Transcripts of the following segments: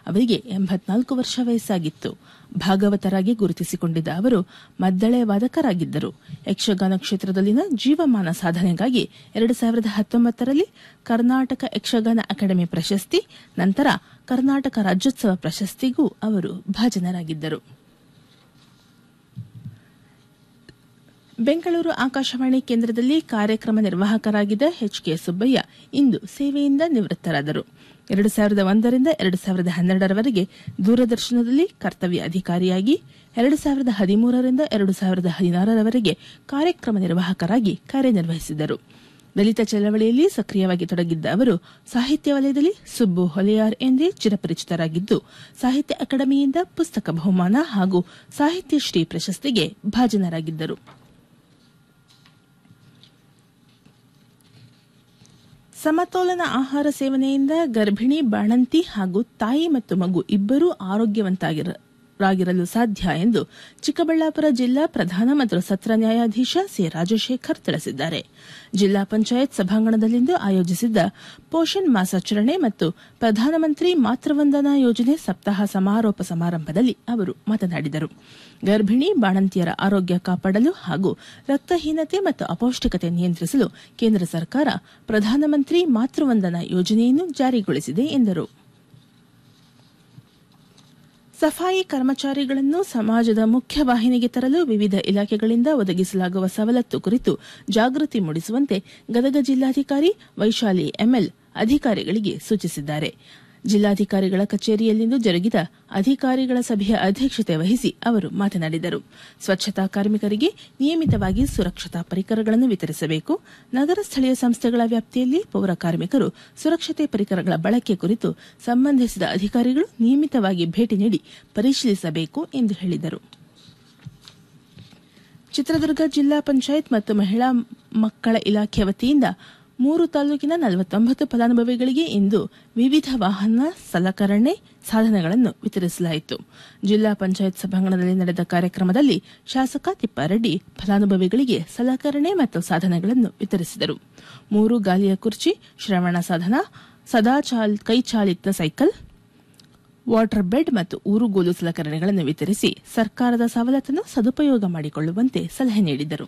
ಅವರಿಗೆ ಎಂಬತ್ನಾಲ್ಕು ವರ್ಷ ವಯಸ್ಸಾಗಿತ್ತು ಭಾಗವತರಾಗಿ ಗುರುತಿಸಿಕೊಂಡಿದ್ದ ಅವರು ಮದ್ದಳೆ ವಾದಕರಾಗಿದ್ದರು ಯಕ್ಷಗಾನ ಕ್ಷೇತ್ರದಲ್ಲಿನ ಜೀವಮಾನ ಸಾಧನೆಗಾಗಿ ಎರಡು ಸಾವಿರದ ಹತ್ತೊಂಬತ್ತರಲ್ಲಿ ಕರ್ನಾಟಕ ಯಕ್ಷಗಾನ ಅಕಾಡೆಮಿ ಪ್ರಶಸ್ತಿ ನಂತರ ಕರ್ನಾಟಕ ರಾಜ್ಯೋತ್ಸವ ಪ್ರಶಸ್ತಿಗೂ ಅವರು ಭಾಜನರಾಗಿದ್ದರು ಬೆಂಗಳೂರು ಆಕಾಶವಾಣಿ ಕೇಂದ್ರದಲ್ಲಿ ಕಾರ್ಯಕ್ರಮ ನಿರ್ವಾಹಕರಾಗಿದ್ದ ಎಚ್ ಕೆ ಸುಬ್ಬಯ್ಯ ಇಂದು ಸೇವೆಯಿಂದ ನಿವೃತ್ತರಾದರು ಎರಡು ಸಾವಿರದ ಒಂದರಿಂದ ಎರಡು ಸಾವಿರದ ಹನ್ನೆರಡರವರೆಗೆ ದೂರದರ್ಶನದಲ್ಲಿ ಕರ್ತವ್ಯ ಅಧಿಕಾರಿಯಾಗಿ ಎರಡು ಸಾವಿರದ ಹದಿಮೂರರಿಂದ ಎರಡು ಸಾವಿರದ ಹದಿನಾರರವರೆಗೆ ಕಾರ್ಯಕ್ರಮ ನಿರ್ವಾಹಕರಾಗಿ ಕಾರ್ಯನಿರ್ವಹಿಸಿದ್ದರು ದಲಿತ ಚಳವಳಿಯಲ್ಲಿ ಸಕ್ರಿಯವಾಗಿ ತೊಡಗಿದ್ದ ಅವರು ಸಾಹಿತ್ಯ ವಲಯದಲ್ಲಿ ಸುಬ್ಬು ಹೊಲೆಯಾರ್ ಎಂದೇ ಚಿರಪರಿಚಿತರಾಗಿದ್ದು ಸಾಹಿತ್ಯ ಅಕಾಡೆಮಿಯಿಂದ ಪುಸ್ತಕ ಬಹುಮಾನ ಹಾಗೂ ಸಾಹಿತ್ಯ ಶ್ರೀ ಪ್ರಶಸ್ತಿಗೆ ಭಾಜನರಾಗಿದ್ದರು ಸಮತೋಲನ ಆಹಾರ ಸೇವನೆಯಿಂದ ಗರ್ಭಿಣಿ ಬಾಣಂತಿ ಹಾಗೂ ತಾಯಿ ಮತ್ತು ಮಗು ಇಬ್ಬರೂ ಆರೋಗ್ಯವಂತರಾಗಿರಲು ಸಾಧ್ಯ ಎಂದು ಚಿಕ್ಕಬಳ್ಳಾಪುರ ಜಿಲ್ಲಾ ಪ್ರಧಾನ ಮತ್ತು ಸತ್ರ ನ್ಯಾಯಾಧೀಶ ಸಿ ರಾಜಶೇಖರ್ ತಿಳಿಸಿದ್ದಾರೆ ಜಿಲ್ಲಾ ಪಂಚಾಯತ್ ಸಭಾಂಗಣದಲ್ಲಿಂದು ಆಯೋಜಿಸಿದ್ದ ಪೋಷಣ್ ಮಾಸಾಚರಣೆ ಮತ್ತು ಪ್ರಧಾನಮಂತ್ರಿ ಮಾತೃವಂದನಾ ಯೋಜನೆ ಸಪ್ತಾಹ ಸಮಾರೋಪ ಸಮಾರಂಭದಲ್ಲಿ ಅವರು ಮಾತನಾಡಿದರು ಗರ್ಭಿಣಿ ಬಾಣಂತಿಯರ ಆರೋಗ್ಯ ಕಾಪಾಡಲು ಹಾಗೂ ರಕ್ತಹೀನತೆ ಮತ್ತು ಅಪೌಷ್ಟಿಕತೆ ನಿಯಂತ್ರಿಸಲು ಕೇಂದ್ರ ಸರ್ಕಾರ ಪ್ರಧಾನಮಂತ್ರಿ ಮಾತೃವಂದನಾ ಯೋಜನೆಯನ್ನು ಜಾರಿಗೊಳಿಸಿದೆ ಎಂದರು ಸಫಾಯಿ ಕರ್ಮಚಾರಿಗಳನ್ನು ಸಮಾಜದ ಮುಖ್ಯವಾಹಿನಿಗೆ ತರಲು ವಿವಿಧ ಇಲಾಖೆಗಳಿಂದ ಒದಗಿಸಲಾಗುವ ಸವಲತ್ತು ಕುರಿತು ಜಾಗೃತಿ ಮೂಡಿಸುವಂತೆ ಗದಗ ಜಿಲ್ಲಾಧಿಕಾರಿ ವೈಶಾಲಿ ಎಂಎಲ್ ಅಧಿಕಾರಿಗಳಿಗೆ ಸೂಚಿಸಿದ್ದಾರೆ ಜಿಲ್ಲಾಧಿಕಾರಿಗಳ ಕಚೇರಿಯಲ್ಲಿಂದು ಜರುಗಿದ ಅಧಿಕಾರಿಗಳ ಸಭೆಯ ಅಧ್ಯಕ್ಷತೆ ವಹಿಸಿ ಅವರು ಮಾತನಾಡಿದರು ಸ್ವಚ್ಛತಾ ಕಾರ್ಮಿಕರಿಗೆ ನಿಯಮಿತವಾಗಿ ಸುರಕ್ಷತಾ ಪರಿಕರಗಳನ್ನು ವಿತರಿಸಬೇಕು ನಗರ ಸ್ಥಳೀಯ ಸಂಸ್ಥೆಗಳ ವ್ಯಾಪ್ತಿಯಲ್ಲಿ ಪೌರ ಕಾರ್ಮಿಕರು ಸುರಕ್ಷತೆ ಪರಿಕರಗಳ ಬಳಕೆ ಕುರಿತು ಸಂಬಂಧಿಸಿದ ಅಧಿಕಾರಿಗಳು ನಿಯಮಿತವಾಗಿ ಭೇಟಿ ನೀಡಿ ಪರಿಶೀಲಿಸಬೇಕು ಎಂದು ಹೇಳಿದರು ಚಿತ್ರದುರ್ಗ ಜಿಲ್ಲಾ ಪಂಚಾಯತ್ ಮತ್ತು ಮಹಿಳಾ ಮಕ್ಕಳ ಇಲಾಖೆ ವತಿಯಿಂದ ಮೂರು ತಾಲೂಕಿನ ನಲವತ್ತೊಂಬತ್ತು ಫಲಾನುಭವಿಗಳಿಗೆ ಇಂದು ವಿವಿಧ ವಾಹನ ಸಲಕರಣೆ ಸಾಧನಗಳನ್ನು ವಿತರಿಸಲಾಯಿತು ಜಿಲ್ಲಾ ಪಂಚಾಯತ್ ಸಭಾಂಗಣದಲ್ಲಿ ನಡೆದ ಕಾರ್ಯಕ್ರಮದಲ್ಲಿ ಶಾಸಕ ತಿಪ್ಪಾರೆಡ್ಡಿ ಫಲಾನುಭವಿಗಳಿಗೆ ಸಲಕರಣೆ ಮತ್ತು ಸಾಧನಗಳನ್ನು ವಿತರಿಸಿದರು ಮೂರು ಗಾಲಿಯ ಕುರ್ಚಿ ಶ್ರವಣ ಸಾಧನ ಸದಾ ಕೈಚಾಲಿತ ಸೈಕಲ್ ವಾಟರ್ ಬೆಡ್ ಮತ್ತು ಊರುಗೋಲು ಸಲಕರಣೆಗಳನ್ನು ವಿತರಿಸಿ ಸರ್ಕಾರದ ಸವಲತ್ತನ್ನು ಸದುಪಯೋಗ ಮಾಡಿಕೊಳ್ಳುವಂತೆ ಸಲಹೆ ನೀಡಿದರು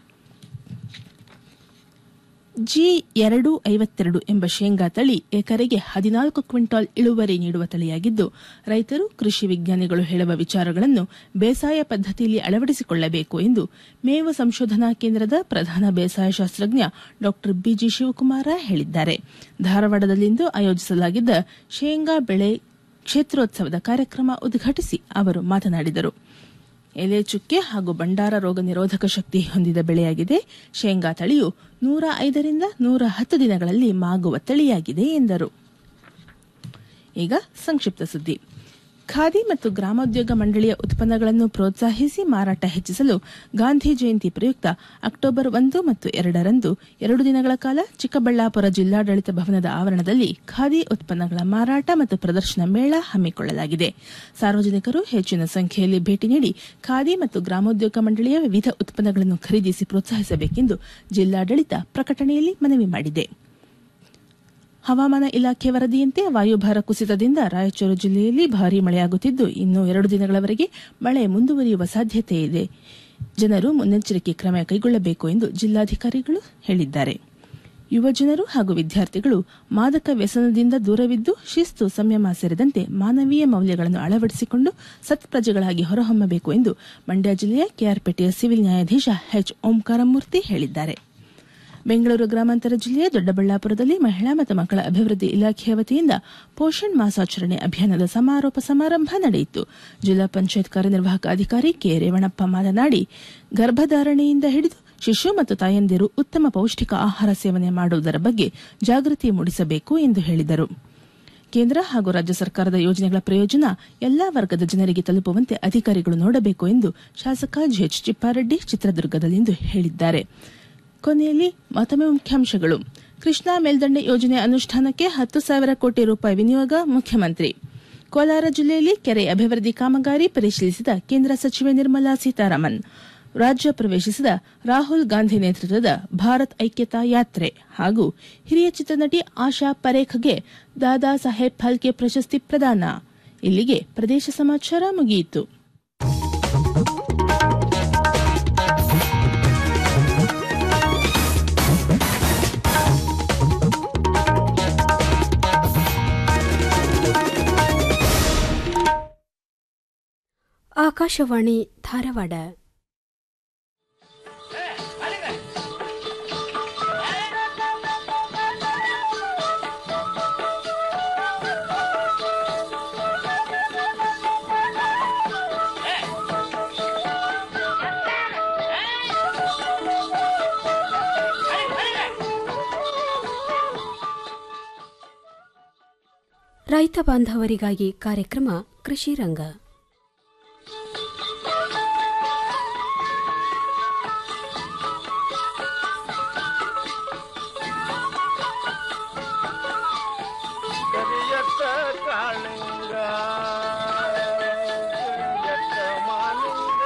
ಜಿ ಎರಡು ಐವತ್ತೆರಡು ಎಂಬ ಶೇಂಗಾ ತಳಿ ಎಕರೆಗೆ ಹದಿನಾಲ್ಕು ಕ್ವಿಂಟಾಲ್ ಇಳುವರಿ ನೀಡುವ ತಳಿಯಾಗಿದ್ದು ರೈತರು ಕೃಷಿ ವಿಜ್ಞಾನಿಗಳು ಹೇಳುವ ವಿಚಾರಗಳನ್ನು ಬೇಸಾಯ ಪದ್ದತಿಯಲ್ಲಿ ಅಳವಡಿಸಿಕೊಳ್ಳಬೇಕು ಎಂದು ಮೇವು ಸಂಶೋಧನಾ ಕೇಂದ್ರದ ಪ್ರಧಾನ ಬೇಸಾಯ ಶಾಸ್ತ್ರಜ್ಞ ಡಾ ಬಿಜಿ ಶಿವಕುಮಾರ ಹೇಳಿದ್ದಾರೆ ಧಾರವಾಡದಲ್ಲಿಂದು ಆಯೋಜಿಸಲಾಗಿದ್ದ ಶೇಂಗಾ ಬೆಳೆ ಕ್ಷೇತ್ರೋತ್ಸವದ ಕಾರ್ಯಕ್ರಮ ಉದ್ಘಾಟಿಸಿ ಅವರು ಮಾತನಾಡಿದರು ಎಲೆ ಚುಕ್ಕೆ ಹಾಗೂ ಬಂಡಾರ ರೋಗ ನಿರೋಧಕ ಶಕ್ತಿ ಹೊಂದಿದ ಬೆಳೆಯಾಗಿದೆ ಶೇಂಗಾ ತಳಿಯು ನೂರ ಐದರಿಂದ ನೂರ ಹತ್ತು ದಿನಗಳಲ್ಲಿ ಮಾಗುವ ತಳಿಯಾಗಿದೆ ಎಂದರು ಈಗ ಸಂಕ್ಷಿಪ್ತ ಸುದ್ದಿ ಖಾದಿ ಮತ್ತು ಗ್ರಾಮೋದ್ಯೋಗ ಮಂಡಳಿಯ ಉತ್ಪನ್ನಗಳನ್ನು ಪ್ರೋತ್ಸಾಹಿಸಿ ಮಾರಾಟ ಹೆಚ್ಚಿಸಲು ಗಾಂಧಿ ಜಯಂತಿ ಪ್ರಯುಕ್ತ ಅಕ್ಟೋಬರ್ ಒಂದು ಮತ್ತು ಎರಡರಂದು ಎರಡು ದಿನಗಳ ಕಾಲ ಚಿಕ್ಕಬಳ್ಳಾಪುರ ಜಿಲ್ಲಾಡಳಿತ ಭವನದ ಆವರಣದಲ್ಲಿ ಖಾದಿ ಉತ್ಪನ್ನಗಳ ಮಾರಾಟ ಮತ್ತು ಪ್ರದರ್ಶನ ಮೇಳ ಹಮ್ಮಿಕೊಳ್ಳಲಾಗಿದೆ ಸಾರ್ವಜನಿಕರು ಹೆಚ್ಚಿನ ಸಂಖ್ಯೆಯಲ್ಲಿ ಭೇಟಿ ನೀಡಿ ಖಾದಿ ಮತ್ತು ಗ್ರಾಮೋದ್ಯೋಗ ಮಂಡಳಿಯ ವಿವಿಧ ಉತ್ಪನ್ನಗಳನ್ನು ಖರೀದಿಸಿ ಪ್ರೋತ್ಸಾಹಿಸಬೇಕೆಂದು ಜಿಲ್ಲಾಡಳಿತ ಪ್ರಕಟಣೆಯಲ್ಲಿ ಮನವಿ ಮಾಡಿದೆ ಹವಾಮಾನ ಇಲಾಖೆ ವರದಿಯಂತೆ ವಾಯುಭಾರ ಕುಸಿತದಿಂದ ರಾಯಚೂರು ಜಿಲ್ಲೆಯಲ್ಲಿ ಭಾರೀ ಮಳೆಯಾಗುತ್ತಿದ್ದು ಇನ್ನು ಎರಡು ದಿನಗಳವರೆಗೆ ಮಳೆ ಮುಂದುವರಿಯುವ ಸಾಧ್ಯತೆ ಇದೆ ಜನರು ಮುನ್ನೆಚ್ಚರಿಕೆ ಕ್ರಮ ಕೈಗೊಳ್ಳಬೇಕು ಎಂದು ಜಿಲ್ಲಾಧಿಕಾರಿಗಳು ಹೇಳಿದ್ದಾರೆ ಯುವ ಜನರು ಹಾಗೂ ವಿದ್ಯಾರ್ಥಿಗಳು ಮಾದಕ ವ್ಯಸನದಿಂದ ದೂರವಿದ್ದು ಶಿಸ್ತು ಸಂಯಮ ಸೇರಿದಂತೆ ಮಾನವೀಯ ಮೌಲ್ಯಗಳನ್ನು ಅಳವಡಿಸಿಕೊಂಡು ಸತ್ಪ್ರಜೆಗಳಾಗಿ ಹೊರಹೊಮ್ಮಬೇಕು ಎಂದು ಮಂಡ್ಯ ಜಿಲ್ಲೆಯ ಕೆಆರ್ಪೇಟೆಯ ಸಿವಿಲ್ ನ್ಯಾಯಾಧೀಶ ಎಚ್ ಓಂಕಾರಮೂರ್ತಿ ಹೇಳಿದ್ದಾರೆ ಬೆಂಗಳೂರು ಗ್ರಾಮಾಂತರ ಜಿಲ್ಲೆಯ ದೊಡ್ಡಬಳ್ಳಾಪುರದಲ್ಲಿ ಮಹಿಳಾ ಮತ್ತು ಮಕ್ಕಳ ಅಭಿವೃದ್ಧಿ ಇಲಾಖೆಯ ವತಿಯಿಂದ ಪೋಷಣ್ ಮಾಸಾಚರಣೆ ಅಭಿಯಾನದ ಸಮಾರೋಪ ಸಮಾರಂಭ ನಡೆಯಿತು ಜಿಲ್ಲಾ ಪಂಚಾಯತ್ ಕಾರ್ಯನಿರ್ವಾಹಕ ಅಧಿಕಾರಿ ಕೆ ರೇವಣಪ್ಪ ಮಾತನಾಡಿ ಗರ್ಭಧಾರಣೆಯಿಂದ ಹಿಡಿದು ಶಿಶು ಮತ್ತು ತಾಯಂದಿರು ಉತ್ತಮ ಪೌಷ್ಟಿಕ ಆಹಾರ ಸೇವನೆ ಮಾಡುವುದರ ಬಗ್ಗೆ ಜಾಗೃತಿ ಮೂಡಿಸಬೇಕು ಎಂದು ಹೇಳಿದರು ಕೇಂದ್ರ ಹಾಗೂ ರಾಜ್ಯ ಸರ್ಕಾರದ ಯೋಜನೆಗಳ ಪ್ರಯೋಜನ ಎಲ್ಲಾ ವರ್ಗದ ಜನರಿಗೆ ತಲುಪುವಂತೆ ಅಧಿಕಾರಿಗಳು ನೋಡಬೇಕು ಎಂದು ಶಾಸಕ ಜಿಎಚ್ ಚಿಪ್ಪಾರೆಡ್ಡಿ ಚಿತ್ರದುರ್ಗದಲ್ಲಿಂದು ಹೇಳಿದ್ದಾರೆ ಕೊನೆಯಲ್ಲಿ ಮತ್ತೊಮ್ಮೆ ಮುಖ್ಯಾಂಶಗಳು ಕೃಷ್ಣಾ ಮೇಲ್ದಂಡೆ ಯೋಜನೆ ಅನುಷ್ಠಾನಕ್ಕೆ ಹತ್ತು ಸಾವಿರ ಕೋಟಿ ರೂಪಾಯಿ ವಿನಿಯೋಗ ಮುಖ್ಯಮಂತ್ರಿ ಕೋಲಾರ ಜಿಲ್ಲೆಯಲ್ಲಿ ಕೆರೆ ಅಭಿವೃದ್ಧಿ ಕಾಮಗಾರಿ ಪರಿಶೀಲಿಸಿದ ಕೇಂದ್ರ ಸಚಿವೆ ನಿರ್ಮಲಾ ಸೀತಾರಾಮನ್ ರಾಜ್ಯ ಪ್ರವೇಶಿಸಿದ ರಾಹುಲ್ ಗಾಂಧಿ ನೇತೃತ್ವದ ಭಾರತ್ ಐಕ್ಯತಾ ಯಾತ್ರೆ ಹಾಗೂ ಹಿರಿಯ ಚಿತ್ರನಟಿ ಆಶಾ ಪರೇಖ್ಗೆ ದಾದಾ ಸಾಹೇಬ್ ಫಾಲ್ಕೆ ಪ್ರಶಸ್ತಿ ಪ್ರದಾನ ಇಲ್ಲಿಗೆ ಪ್ರದೇಶ ಸಮಾಚಾರ ಮುಗಿಯಿತು ಆಕಾಶವಾಣಿ ಧಾರವಾಡ ರೈತ ಬಾಂಧವರಿಗಾಗಿ ಕಾರ್ಯಕ್ರಮ ಕೃಷಿ ರಂಗ ಕರಿಯತ್ತ ಕಾಳಿಂಗ ಕರಿಯತ್ತ ಮಾಲಿಂಗ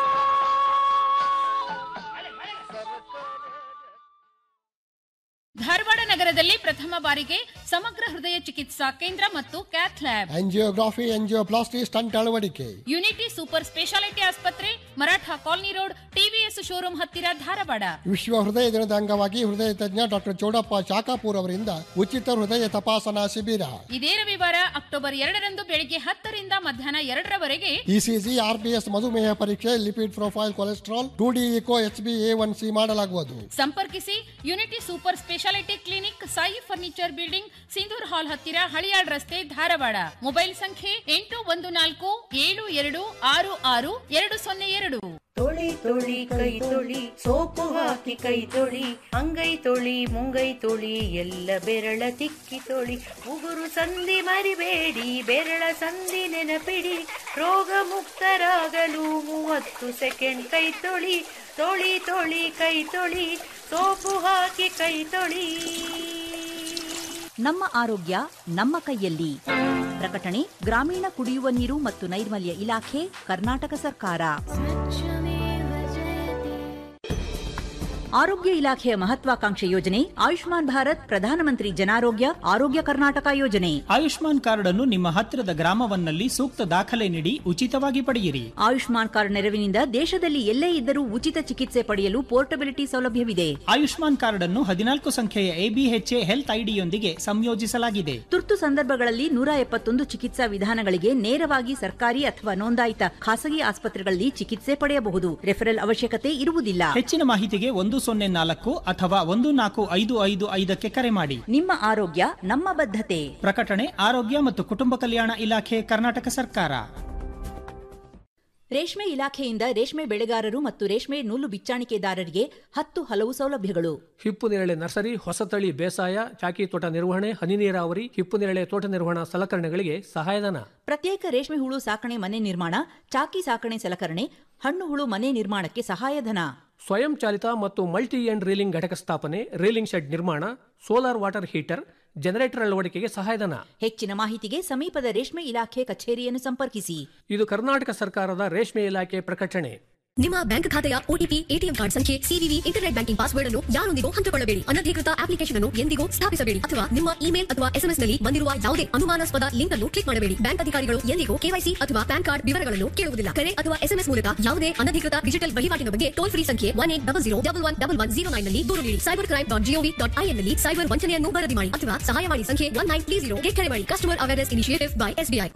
ಧಾರವಾಡ ನಗರದಲ್ಲಿ ಪ್ರಥಮ ಬಾರಿಗೆ ಸಮಗ್ರ ಹೃದಯ ಚಿಕಿತ್ಸಾ ಕೇಂದ್ರ ಮತ್ತು cath lab angiography angioplasty stent ಅಳವಡಿಕೆ ಯುನಿಟಿ ಸೂಪರ್ ಸ್ಪೆಷಾಲಿಟಿ ಆಸ್ಪತ್ರೆ Maratha colony road TVS showroom ಹತ್ತಿರ ಧಾರವಾಡ ವಿಶ್ವ ಹೃದಯ ದಿನದ ಅಂಗವಾಗಿ ಹೃದಯ ತಜ್ಞ ಡಾಕ್ಟರ್ ಚೌಡಪ್ಪ ಚಾಕಾಪೂರ್ ಅವರಿಂದ ಉಚಿತ ಹೃದಯ ತಪಾಸಣಾ ಶಿಬಿರ ಇದೇ ರವಿವಾರ ಅಕ್ಟೋಬರ್ ಎರಡರಂದು ಬೆಳಿಗ್ಗೆ ಹತ್ತರಿಂದ ಮಧ್ಯಾಹ್ನ ಎರಡರವರೆಗೆ ಇಸಿಜಿ ಆರ್ಬಿಎಸ್ ಮಧುಮೇಹ ಪರೀಕ್ಷೆ lipid profile cholesterol two D echo H B A one C ಮಾಡಲಾಗುವುದು ಸಂಪರ್ಕಿಸಿ unity super speciality clinic Sai furniture building Sindhur hall ಹತ್ತಿರ ಹಳಿಯಾಳ್ ರಸ್ತೆ ಧಾರವಾಡ ಮೊಬೈಲ್ ಸಂಖ್ಯೆ ಎಂಟು ಒಂದು ನಾಲ್ಕು ಏಳು ಎರಡು ಆರು ಆರು ಎರಡು ಸೊನ್ನೆ ಎರಡು ತೊಳಿ ತೊಳಿ ಕೈ ತೊಳಿ ಸೋಪು ಹಾಕಿ ಕೈ ತೊಳಿ ಅಂಗೈ ತೊಳಿ ಮುಂಗೈ ತೊಳಿ ಎಲ್ಲ ಬೆರಳ ತಿಕ್ಕಿ ತೊಳಿ ಉಗುರು ಸಂಧಿ ಮರಿಬೇಡಿ ಬೆರಳ ಸಂಧಿ ನೆನಪಿಡಿ ರೋಗ ಮುಕ್ತರಾಗಲು ಮೂವತ್ತು ಸೆಕೆಂಡ್ ಕೈ ತೊಳಿ ತೊಳಿ ತೊಳಿ ಕೈ ತೊಳಿ ಸೋಪು ಹಾಕಿ ಕೈ ತೊಳಿ ನಮ್ಮ ಆರೋಗ್ಯ ನಮ್ಮ ಕೈಯಲ್ಲಿ ಪ್ರಕಟಣೆ ಗ್ರಾಮೀಣ ಕುಡಿಯುವ ನೀರು ಮತ್ತು ನೈರ್ಮಲ್ಯ ಇಲಾಖೆ ಕರ್ನಾಟಕ ಸರ್ಕಾರ ಆರೋಗ್ಯ ಇಲಾಖೆಯ ಮಹತ್ವಾಕಾಂಕ್ಷೆ ಯೋಜನೆ ಆಯುಷ್ಮಾನ್ ಭಾರತ್ ಪ್ರಧಾನಮಂತ್ರಿ ಜನಾರೋಗ್ಯ ಆರೋಗ್ಯ ಕರ್ನಾಟಕ ಯೋಜನೆ ಆಯುಷ್ಮಾನ್ ಕಾರ್ಡ್ ಅನ್ನು ನಿಮ್ಮ ಹತ್ತಿರದ ಗ್ರಾಮವನ್ನಲ್ಲಿ ಸೂಕ್ತ ದಾಖಲೆ ನೀಡಿ ಉಚಿತವಾಗಿ ಪಡೆಯಿರಿ ಆಯುಷ್ಮಾನ್ ಕಾರ್ಡ್ ನೆರವಿನಿಂದ ದೇಶದಲ್ಲಿ ಎಲ್ಲೇ ಇದ್ದರೂ ಉಚಿತ ಚಿಕಿತ್ಸೆ ಪಡೆಯಲು ಪೋರ್ಟಬಿಲಿಟಿ ಸೌಲಭ್ಯವಿದೆ ಆಯುಷ್ಮಾನ್ ಕಾರ್ಡ್ ಅನ್ನು ಹದಿನಾಲ್ಕು ಸಂಖ್ಯೆಯ ಎಬಿಎಚ್ಎ ಹೆಲ್ತ್ ಐಡಿಯೊಂದಿಗೆ ಸಂಯೋಜಿಸಲಾಗಿದೆ ತುರ್ತು ಸಂದರ್ಭಗಳಲ್ಲಿ ನೂರ ಎಪ್ಪತ್ತೊಂದು ಚಿಕಿತ್ಸಾ ವಿಧಾನಗಳಿಗೆ ನೇರವಾಗಿ ಸರ್ಕಾರಿ ಅಥವಾ ನೋಂದಾಯಿತ ಖಾಸಗಿ ಆಸ್ಪತ್ರೆಗಳಲ್ಲಿ ಚಿಕಿತ್ಸೆ ಪಡೆಯಬಹುದು ರೆಫರಲ್ ಅವಶ್ಯಕತೆ ಇರುವುದಿಲ್ಲ ಹೆಚ್ಚಿನ ಮಾಹಿತಿಗೆ ಒಂದು ಸೊನ್ನೆ ನಾಲ್ಕು ಅಥವಾ ಒಂದು ನಾಲ್ಕು ಐದು ಐದು ಐದಕ್ಕೆ ಕರೆ ಮಾಡಿ ನಿಮ್ಮ ಆರೋಗ್ಯ ನಮ್ಮ ಬದ್ಧತೆ ಪ್ರಕಟಣೆ ಆರೋಗ್ಯ ಮತ್ತು ಕುಟುಂಬ ಕಲ್ಯಾಣ ಇಲಾಖೆ ಕರ್ನಾಟಕ ಸರ್ಕಾರ ರೇಷ್ಮೆ ಇಲಾಖೆಯಿಂದ ರೇಷ್ಮೆ ಬೆಳೆಗಾರರು ಮತ್ತು ರೇಷ್ಮೆ ನೂಲು ಬಿಚ್ಚಾಣಿಕೆದಾರರಿಗೆ ಹತ್ತು ಹಲವು ಸೌಲಭ್ಯಗಳು ಹಿಪ್ಪು ನೇರಳೆ ನರ್ಸರಿ ಹೊಸತಳಿ ಬೇಸಾಯ ಚಾಕಿ ತೋಟ ನಿರ್ವಹಣೆ ಹನಿ ನೀರಾವರಿ ಹಿಪ್ಪು ನೇರಳೆ ತೋಟ ನಿರ್ವಹಣಾ ಸಲಕರಣೆಗಳಿಗೆ ಸಹಾಯಧನ ಪ್ರತ್ಯೇಕ ರೇಷ್ಮೆ ಹುಳು ಸಾಕಣೆ ಮನೆ ನಿರ್ಮಾಣ ಚಾಕಿ ಸಾಕಣೆ ಸಲಕರಣೆ ಹಣ್ಣು ಹುಳು ಮನೆ ನಿರ್ಮಾಣಕ್ಕೆ ಸಹಾಯಧನ ಸ್ವಯಂ ಚಾಲಿತ ಮತ್ತು ಮಲ್ಟಿ ಎಂಡ್ ರೀಲಿಂಗ್ ಘಟಕ ಸ್ಥಾಪನೆ ರೀಲಿಂಗ್ ಶೆಡ್ ನಿರ್ಮಾಣ ಸೋಲಾರ್ ವಾಟರ್ ಹೀಟರ್ ಜನರೇಟರ್ ಅಳವಡಿಕೆಗೆ ಸಹಾಯಧನ ಹೆಚ್ಚಿನ ಮಾಹಿತಿಗೆ ಸಮೀಪದ ರೇಷ್ಮೆ ಇಲಾಖೆ ಕಚೇರಿಯನ್ನು ಸಂಪರ್ಕಿಸಿ ಇದು ಕರ್ನಾಟಕ ಸರ್ಕಾರದ ರೇಷ್ಮೆ ಇಲಾಖೆ ಪ್ರಕಟಣೆ ನಿಮ್ಮ ಬ್ಯಾಂಕ್ ಖಾತೆಯ ಒಟಿಪಿ ಎಟಿಎಂ ಕಾರ್ಡ್ ಸಂಖ್ಯೆ ಸಿವಿವಿ ಇಂಟರ್ನೆಟ್ ಬ್ಯಾಂಕಿಂಗ್ ಪಾಸ್ವರ್ಡ್ ಅನ್ನು ಯಾರೊಂದಿಗೂ ಹಂಚಿಕೊಳ್ಳಬೇಡಿ ಅನಧಿಕೃತ ಅಪ್ಲಿಕೇಶನ್ ಅನ್ನು ಎಂದಿಗೂ ಸ್ಥಾಪಿಸಬೇಡಿ ಅಥವಾ ನಿಮ್ಮ ಇಮೇಲ್ ಅಥವಾ ಎಸ್ಎಂಎಸ್ ನಲ್ಲಿ ಬಂದಿರುವ ಯಾವುದೇ ಅನುಮಾನಾಸ್ಪದ ಲಿಂಕ್ ಅನ್ನು ಕ್ಲಿಕ್ ಮಾಡಬೇಡಿ ಬ್ಯಾಂಕ್ ಅಧಿಕಾರಿಗಳು ಎಂದಿಗೂ ಕೆವೈಸಿ ಅಥವಾ ಪ್ಯಾನ್ ಕಾರ್ಡ್ ವಿವರಗಳನ್ನು ಕೇಳುವುದಿಲ್ಲ ಕರೆ ಅಥವಾ ಎಸ್ಎಂಎಸ್ ಮೂಲಕ ಯಾವುದೇ ಅನಧಿಕೃತ ಡಿಜಿಟಲ್ ವಹಿವಾಟಿನ ಬಗ್ಗೆ ಟೋಲ್ ಫ್ರೀ ಸಂಖ್ಯೆ one eight double zero double one double one zero nine ನಲ್ಲಿ ದೂರು ನೀಡಿ cyber crime dot GOV dot IN ನಲ್ಲಿ ಸೈಬರ್ ವಂಚನೆಯನ್ನು ವರದಿ ಮಾಡಿ ಅಥವಾ ಸಹಾಯವಾಣಿ ಸಂಖ್ಯೆ ಒನ್ ನೈನ್ ತ್ರೀ ಜೀರೋ ಕರೆ ಮಾಡಿ customer awareness initiative by SBI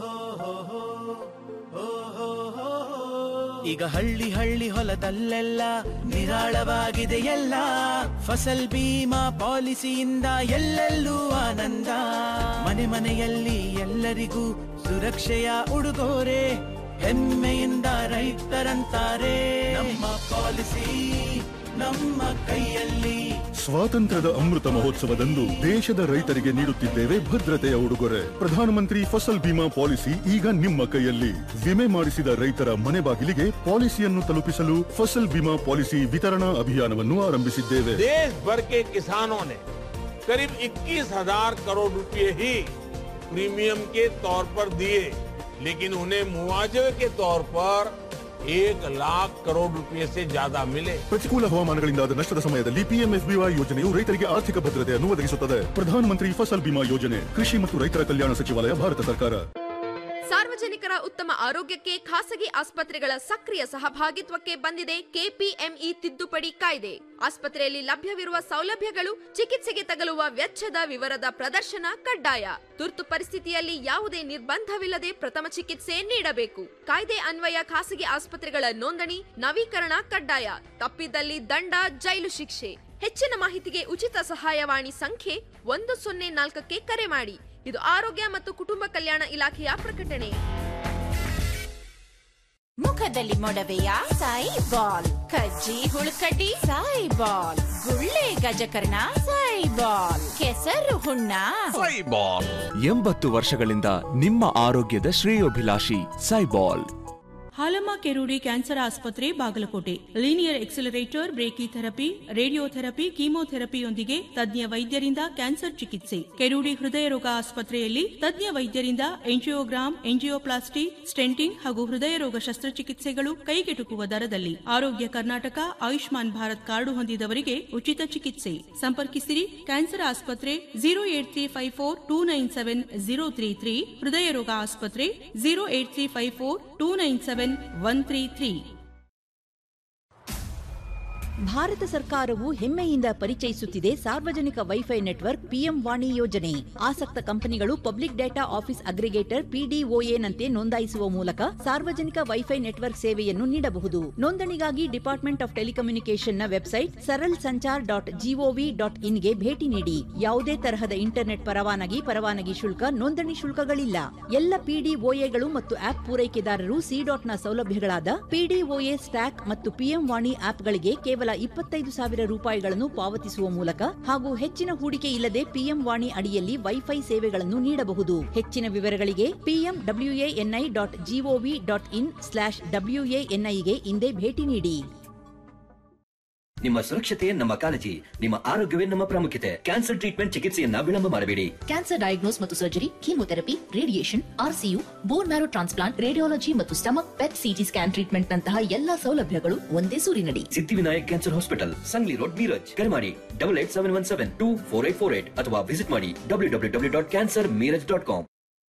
ಈಗ ಹಳ್ಳಿ ಹಳ್ಳಿ ಹೊಲದಲ್ಲೆಲ್ಲ ನಿರಾಳವಾಗಿದೆ ಎಲ್ಲ ಫಸಲ್ ಬೀಮಾ ಪಾಲಿಸಿಯಿಂದ ಎಲ್ಲೆಲ್ಲೂ ಆನಂದ ಮನೆ ಮನೆಯಲ್ಲಿ ಎಲ್ಲರಿಗೂ ಸುರಕ್ಷೆಯ ಉಡುಗೊರೆ ಹೆಮ್ಮೆಯಿಂದ ರೈತರಂತಾರೆ ನಮ್ಮ ಪಾಲಿಸಿ ನಮ್ಮ ಕೈಯಲ್ಲಿ ಸ್ವಾತಂತ್ರ್ಯದ ಅಮೃತ ಮಹೋತ್ಸವದಂದು ದೇಶದ ರೈತರಿಗೆ ನೀಡುತ್ತಿದ್ದೇವೆ ಭದ್ರತೆಯ ಉಡುಗೊರೆ ಪ್ರಧಾನಮಂತ್ರಿ ಫಸಲ್ ಬಿಮಾ ಪಾಲಿಸಿ ಈಗ ನಿಮ್ಮ ಕೈಯಲ್ಲಿ ವಿಮೆ ಮಾಡಿಸಿದ ರೈತರ ಮನೆ ಬಾಗಿಲಿಗೆ ಪಾಲಿಸಿಯನ್ನು ತಲುಪಿಸಲು ಫಸಲ್ ಬಿಮಾ ಪಾಲಿಸಿ ವಿತರಣಾ ಅಭಿಯಾನವನ್ನು ಆರಂಭಿಸಿದ್ದೇವೆ देश भर के किसानों ने करीब 21,000 करोड़ रुपए ही प्रीमियम के तौर पर दिए लेकिन उन्हें मुआवजे के तौर पर एक लाख करोड़ रुपए से ज्यादा मिले ಪ್ರತಿಕೂಲ ಹವಾಮಾನಗಳಿಂದಾದ ನಷ್ಟದ ಸಮಯದಲ್ಲಿ ಪಿಎಂಎಫ್ಬಿವೈ ಯೋಜನೆಯು ರೈತರಿಗೆ ಆರ್ಥಿಕ ಭದ್ರತೆಯನ್ನು ಒದಗಿಸುತ್ತದೆ ಪ್ರಧಾನಮಂತ್ರಿ ಫಸಲ್ ಬಿಮಾ ಯೋಜನೆ ಕೃಷಿ ಮತ್ತು ರೈತರ ಕಲ್ಯಾಣ ಸಚಿವಾಲಯ ಭಾರತ ಸರ್ಕಾರ ಸಾರ್ವಜನಿಕರ ಉತ್ತಮ ಆರೋಗ್ಯಕ್ಕೆ ಖಾಸಗಿ ಆಸ್ಪತ್ರೆಗಳ ಸಕ್ರಿಯ ಸಹಭಾಗಿತ್ವಕ್ಕೆ ಬಂದಿದೆ ಕೆಪಿಎಂಇ ತಿದ್ದುಪಡಿ ಕಾಯ್ದೆ ಆಸ್ಪತ್ರೆಯಲ್ಲಿ ಲಭ್ಯವಿರುವ ಸೌಲಭ್ಯಗಳು ಚಿಕಿತ್ಸೆಗೆ ತಗಲುವ ವೆಚ್ಚದ ವಿವರದ ಪ್ರದರ್ಶನ ಕಡ್ಡಾಯ ತುರ್ತು ಪರಿಸ್ಥಿತಿಯಲ್ಲಿ ಯಾವುದೇ ನಿರ್ಬಂಧವಿಲ್ಲದೆ ಪ್ರಥಮ ಚಿಕಿತ್ಸೆ ನೀಡಬೇಕು ಕಾಯ್ದೆ ಅನ್ವಯ ಖಾಸಗಿ ಆಸ್ಪತ್ರೆಗಳ ನೋಂದಣಿ ನವೀಕರಣ ಕಡ್ಡಾಯ ತಪ್ಪಿದಲ್ಲಿ ದಂಡ ಜೈಲು ಶಿಕ್ಷೆ ಹೆಚ್ಚಿನ ಮಾಹಿತಿಗೆ ಉಚಿತ ಸಹಾಯವಾಣಿ ಸಂಖ್ಯೆ ಒಂದು ಸೊನ್ನೆ ನಾಲ್ಕಕ್ಕೆ ಕರೆ ಮಾಡಿ ಇದು ಆರೋಗ್ಯ ಮತ್ತು ಕುಟುಂಬ ಕಲ್ಯಾಣ ಇಲಾಖೆಯ ಪ್ರಕಟಣೆ ಮುಖದಲ್ಲಿ ಮೊಡವೆಯ ಸಾಯಿ ಬಾಲ್ ಕಜ್ಜಿ ಹುಳುಕಡ್ಡಿ ಸಾಯಿ ಬಾಲ್ ಗುಳ್ಳೆ ಗಜಕರ್ಣ ಸಾಯಿ ಬಾಲ್ ಕೆಸರು ಹುಣ್ಣ ಸೈಬಾಲ್ ಎಂಬತ್ತು ವರ್ಷಗಳಿಂದ ನಿಮ್ಮ ಆರೋಗ್ಯದ ಶ್ರೇಯೋಭಿಲಾಷಿ ಸೈಬಾಲ್ ಹಾಲಮ್ಮ ಕೆರೂಡಿ ಕ್ಯಾನ್ಸರ್ ಆಸ್ಪತ್ರೆ Bagalkot linear accelerator brachytherapy radiotherapy ಕೀಮೋಥೆರಪಿಯೊಂದಿಗೆ ತಜ್ಞ ವೈದ್ಯರಿಂದ ಕ್ಯಾನ್ಸರ್ ಚಿಕಿತ್ಸೆ ಕೆರೂಡಿ ಹೃದಯ ರೋಗ ಆಸ್ಪತ್ರೆಯಲ್ಲಿ ತಜ್ಞ ವೈದ್ಯರಿಂದ ಎಂಜಿಯೋಗ್ರಾಮ್ ಎಂಜಿಯೋಪ್ಲಾಸ್ಟಿ ಸ್ಟೆಂಟಿಂಗ್ ಹಾಗೂ ಹೃದಯ ರೋಗ ಶಸ್ತ್ರಚಿಕಿತ್ಸೆಗಳು ಕೈಗೆಟುಕುವ ದರದಲ್ಲಿ ಆರೋಗ್ಯ ಕರ್ನಾಟಕ ಆಯುಷ್ಮಾನ್ ಭಾರತ್ ಕಾರ್ಡು ಹೊಂದಿದವರಿಗೆ ಉಚಿತ ಚಿಕಿತ್ಸೆ ಸಂಪರ್ಕಿಸಿರಿ ಕ್ಯಾನ್ಸರ್ ಆಸ್ಪತ್ರೆ zero eight three five four two nine seven zero three three ಹೃದಯ ರೋಗ ಆಸ್ಪತ್ರೆ zero eight three five four two nine seven one three three ಭಾರತ ಸರ್ಕಾರವು ಹೆಮ್ಮೆಯಿಂದ ಪರಿಚಯಿಸುತ್ತಿದೆ ಸಾರ್ವಜನಿಕ ವೈಫೈ ನೆಟ್ವರ್ಕ್ ಪಿಎಂ ವಾಣಿ ಯೋಜನೆ ಆಸಕ್ತ ಕಂಪನಿಗಳು ಪಬ್ಲಿಕ್ ಡೇಟಾ ಆಫೀಸ್ ಅಗ್ರಿಗೇಟರ್ ಪಿಡಿಒಎನಂತೆ ನೋಂದಾಯಿಸುವ ಮೂಲಕ ಸಾರ್ವಜನಿಕ ವೈಫೈ ನೆಟ್ವರ್ಕ್ ಸೇವೆಯನ್ನು ನೀಡಬಹುದು ನೋಂದಣಿಗಾಗಿ ಡಿಪಾರ್ಟ್ಮೆಂಟ್ ಆಫ್ ಟೆಲಿಕಮ್ಯುನಿಕೇಷನ್ನ website Saral Sanchar dot GOV dot ಇನ್ಗೆ ಭೇಟಿ ನೀಡಿ ಯಾವುದೇ ತರಹದ ಇಂಟರ್ನೆಟ್ ಪರವಾನಗಿ ಪರವಾನಗಿ ಶುಲ್ಕ ನೋಂದಣಿ ಶುಲ್ಕಗಳಿಲ್ಲ ಎಲ್ಲ ಪಿಡಿಒಎಗಳು ಮತ್ತು ಆಪ್ ಪೂರೈಕೆದಾರರು ಸಿ ಡಾಟ್ನ ಸೌಲಭ್ಯಗಳಾದ ಪಿಡಿಒಎ ಸ್ಟ್ಯಾಕ್ ಮತ್ತು ಪಿಎಂ ವಾಣಿ ಆಪ್ಗಳಿಗೆ ಕೇವಲ ಇಪ್ಪತ್ತೈದು ಸಾವಿರ ರೂಪಾಯಿಗಳನ್ನು ಪಾವತಿಸುವ ಮೂಲಕ ಹಾಗೂ ಹೆಚ್ಚಿನ ಹೂಡಿಕೆ ಇಲ್ಲದೆ ಪಿಎಂ ವಾಣಿ ಅಡಿಯಲ್ಲಿ ವೈಫೈ ಸೇವೆಗಳನ್ನು ನೀಡಬಹುದು ಹೆಚ್ಚಿನ ವಿವರಗಳಿಗೆ PM WANI dot GOV dot in slash ಡಬ್ಲ್ಯೂಎಎನ್ಐಗೆ ಇಂದೇ ಭೇಟಿ ನೀಡಿ ನಿಮ್ಮ ಸುರಕ್ಷತೆ ನಮ್ಮ ಕಾಳಜಿ ನಿಮ್ಮ ಆರೋಗ್ಯವೇ ನಮ್ಮ ಪ್ರಾಮುಖ್ಯತೆ ಕ್ಯಾನ್ಸರ್ ಟ್ರೀಟ್ಮೆಂಟ್ ಚಿಕಿತ್ಸೆಯನ್ನ ವಿಳಂಬ ಮಾಡಬೇಡಿ ಕ್ಯಾನ್ಸರ್ ಡಯಾಗ್ನೋಸ್ ಮತ್ತು surgery chemotherapy radiation RCU bone marrow transplant radiology ಮತ್ತು stomach PET CT scan treatment ನಂತಹ ಎಲ್ಲಾ ಸೌಲಭ್ಯಗಳು ಒಂದೇ ಸೂರಿನಡಿ Siddhivinayak cancer hospital Sangli road Miraj ಕರೆ ಮಾಡಿ double eight seven one seven two four eight four eight ಅಥವಾ ವಿಸಿಟ್ ಮಾಡಿ W W W dot cancer Miraj dot com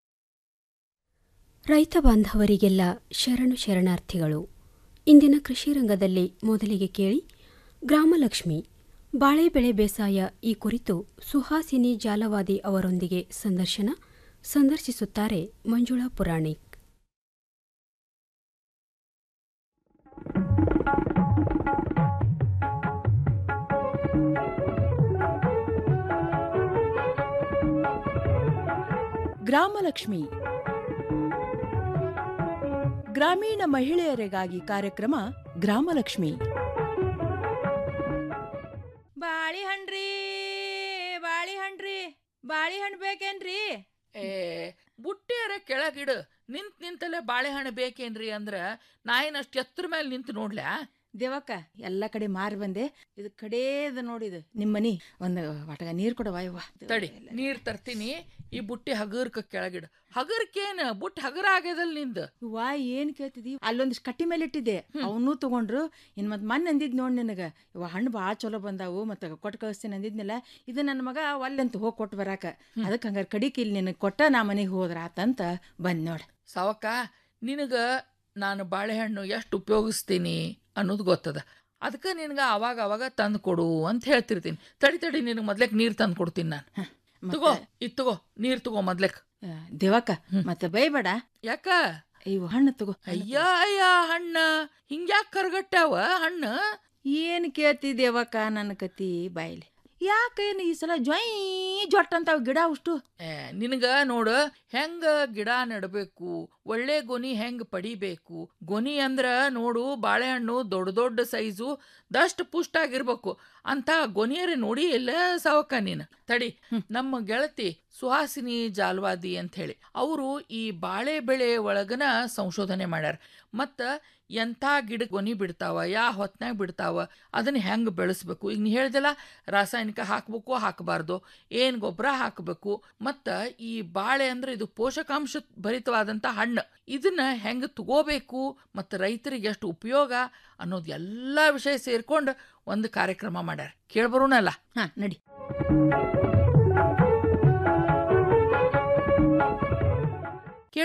ರೈತ ಬಾಂಧವರಿಗೆಲ್ಲ ಶರಣು ಶರಣಾರ್ಥಿಗಳು ಇಂದಿನ ಕೃಷಿ ರಂಗದಲ್ಲಿ ಮೊದಲಿಗೆ ಕೇಳಿ ಗ್ರಾಮಲಕ್ಷ್ಮಿ ಬಾಳೆ ಬೆಳೆ ಬೇಸಾಯ ಈ ಕುರಿತು ಸುಹಾಸಿನಿ ಜಾಲವಾದಿ ಅವರೊಂದಿಗೆ ಸಂದರ್ಶನ ಸಂದರ್ಶಿಸುತ್ತಾರೆ ಮಂಜುಳಾ ಪುರಾಣಿಕ್ ಗ್ರಾಮಲಕ್ಷ್ಮಿ ಗ್ರಾಮೀಣ ಮಹಿಳೆಯರಿಗಾಗಿ ಕಾರ್ಯಕ್ರಮ ಗ್ರಾಮಲಕ್ಷ್ಮಿ ಬಾಳಿಹಣ್ಣ್ರಿ ಬಾಳಿಹಣ್ಣ್ರಿ ಬಾಳಿಹಣ್ಣು ಬೇಕೇನ್ರಿ ಏ ಬುಟ್ಟಿಯರ ಕೆಳಗಿಡು ನಿಂತ್ ನಿಂತಲ್ಲೇ ಬಾಳೆಹಣ್ಣು ಬೇಕೇನ್ರಿ ಅಂದ್ರ ನಾ ಏನ್ ಅಷ್ಟ್ ಎತ್ತರ ಮೇಲೆ ನಿಂತು ನೋಡ್ಲ್ಯಾ ದೇವಕ್ಕ ಎಲ್ಲ ಕಡೆ ಮಾರಿ ಬಂದೆ ಇದು ಕಡೇದ ನೋಡಿದು ನಿಮ್ಮ ಮನಿ ಒಂದು ವಾಟಗ ನೀರ್ ಕೊಡವ ಯವ್ವ ತಡಿ ನೀರ್ ತರ್ತೀನಿ ಈ ಬುಟ್ಟಿ ಹಗರ್ಕ ಕೆಳಗಿಡು ಹಗರ್ಕೇನ ಬುಟ್ಟಿ ಹಗರ ಆಗ್ಯದಲ್ ನಿಂದ ವಾ ಏನ್ ಕೇಳ್ತಿದಿ ಅಲ್ಲೊಂದಿಷ್ಟು ಕಟ್ಟಿ ಮೇಲೆ ಇಟ್ಟಿದ್ದೆ ಅವನು ತಗೊಂಡ್ರು ಇನ್ ಮತ್ ಮನ್ ಅಂದಿದ್ ನೋಡ್ ನಿನಗ ಇವ ಹಣ್ಣು ಭಾಳ ಚಲೋ ಬಂದಾವು ಮತ್ತ ಕೊಟ್ಟು ಕಳಿಸ್ತೀನಿ ಅಂದಿದ್ನಲ್ಲ ಇದು ನನ್ನ ಮಗ ಒಲ್ಲಂತ ಹೋಗಿ ಕೊಟ್ಟು ಬರಾಕ ಅದಕ್ಕೆ ಹಂಗಾರೆ ಕಡಿಕೆ ಇಲ್ಲಿ ನಿನಗೆ ಕೊಟ್ಟ ನಾ ಮನೆಗೆ ಹೋದ್ರ ಆತಂತ ಬಂದ್ ನೋಡ್ ಸಾವಕ್ಕ ನಿನಗ ನಾನು ಬಾಳೆಹಣ್ಣು ಎಷ್ಟು ಉಪಯೋಗಿಸ್ತೀನಿ ಅನ್ನೋದು ಗೊತ್ತದ ಅದಕ್ಕೆ ನಿನಗೆ ಅವಾಗ ಅವಾಗ ತಂದು ಕೊಡು ಅಂತ ಹೇಳ್ತಿರ್ತೀನಿ ತಡಿ ತಡಿ ನಿನಗೆ ಮೊದ್ಲಕ್ ನೀರ್ ತಂದು ಕೊಡ್ತೀನಿ ನಾನು ತಗೋ ಇದ್ ತಗೋ ನೀರ್ ತಗೋ ಮೊದ್ಲಕ್ ದೇವಕ್ಕ ಮತ್ತೆ ಬೈಬೇಡ ಯಾಕ ಇವು ಹಣ್ಣು ತಗೋ ಅಯ್ಯ ಅಯ್ಯ ಹಣ್ಣ ಹಿಂಗ್ಯಾಕ್ ಕರ್ಗಟ್ಟಾವ ಹಣ್ಣು ಏನ್ ಕೇಳ್ತಿ ದೇವಕ್ಕ ನನ್ನ ಕತಿ ಬಾಯ್ಲಿ ಯಾಕೇನು ಈ ಸಲ ಜೊಯ್ ಜೊಟ್ ಅಂತಾವ್ ಗಿಡ ಅಷ್ಟು ಏ ನಿನಗ ನೋಡು ಹೆಂಗ ಗಿಡ ನೆಡಬೇಕು ಒಳ್ಳೆ ಗೊನಿ ಹೆಂಗ್ ಪಡಿಬೇಕು ಗೊನಿ ಅಂದ್ರ ನೋಡು ಬಾಳೆಹಣ್ಣು ದೊಡ್ಡ ದೊಡ್ಡ ಸೈಜು ದಷ್ಟ ಪುಷ್ಟ ಆಗಿರ್ಬೇಕು ಅಂತ ಗೊನಿಯರೇ ನೋಡಿ ಎಲ್ಲ ಸಾವಕ್ಕ ನೀನು ತಡಿ ನಮ್ಮ ಗೆಳತಿ ಸುಹಾಸಿನಿ ಜಾಲ್ವಾದಿ ಅಂತ ಹೇಳಿ ಅವರು ಈ ಬಾಳೆ ಬೆಳೆ ಒಳಗನ ಸಂಶೋಧನೆ ಮಾಡ್ಯಾರ ಮತ್ತ ಎಂಥ ಗಿಡ ಗೊನಿ ಬಿಡ್ತಾವ ಯಾ ಹೊತ್ನಾಗ ಬಿಡ್ತಾವ ಅದನ್ನ ಹೆಂಗೆ ಬೆಳೆಸ್ಬೇಕು ಈಗ ನೀ ಹೇಳ್ದಲ್ಲ ರಾಸಾಯನಿಕ ಹಾಕ್ಬೇಕು ಹಾಕಬಾರ್ದು ಏನು ಗೊಬ್ಬರ ಹಾಕಬೇಕು ಮತ್ತು ಈ ಬಾಳೆ ಅಂದ್ರೆ ಇದು ಪೋಷಕಾಂಶ ಭರಿತವಾದಂಥ ಹಣ್ಣು ಇದನ್ನ ಹೆಂಗೆ ತಗೋಬೇಕು ಮತ್ತು ರೈತರಿಗೆ ಎಷ್ಟು ಉಪಯೋಗ ಅನ್ನೋದು ಎಲ್ಲ ವಿಷಯ ಸೇರ್ಕೊಂಡು ಒಂದು ಕಾರ್ಯಕ್ರಮ ಮಾಡ್ಯಾರ ಕೇಳ್ಬರೋಣಲ್ಲ ಹಾ ನಡಿ ಕೇಳು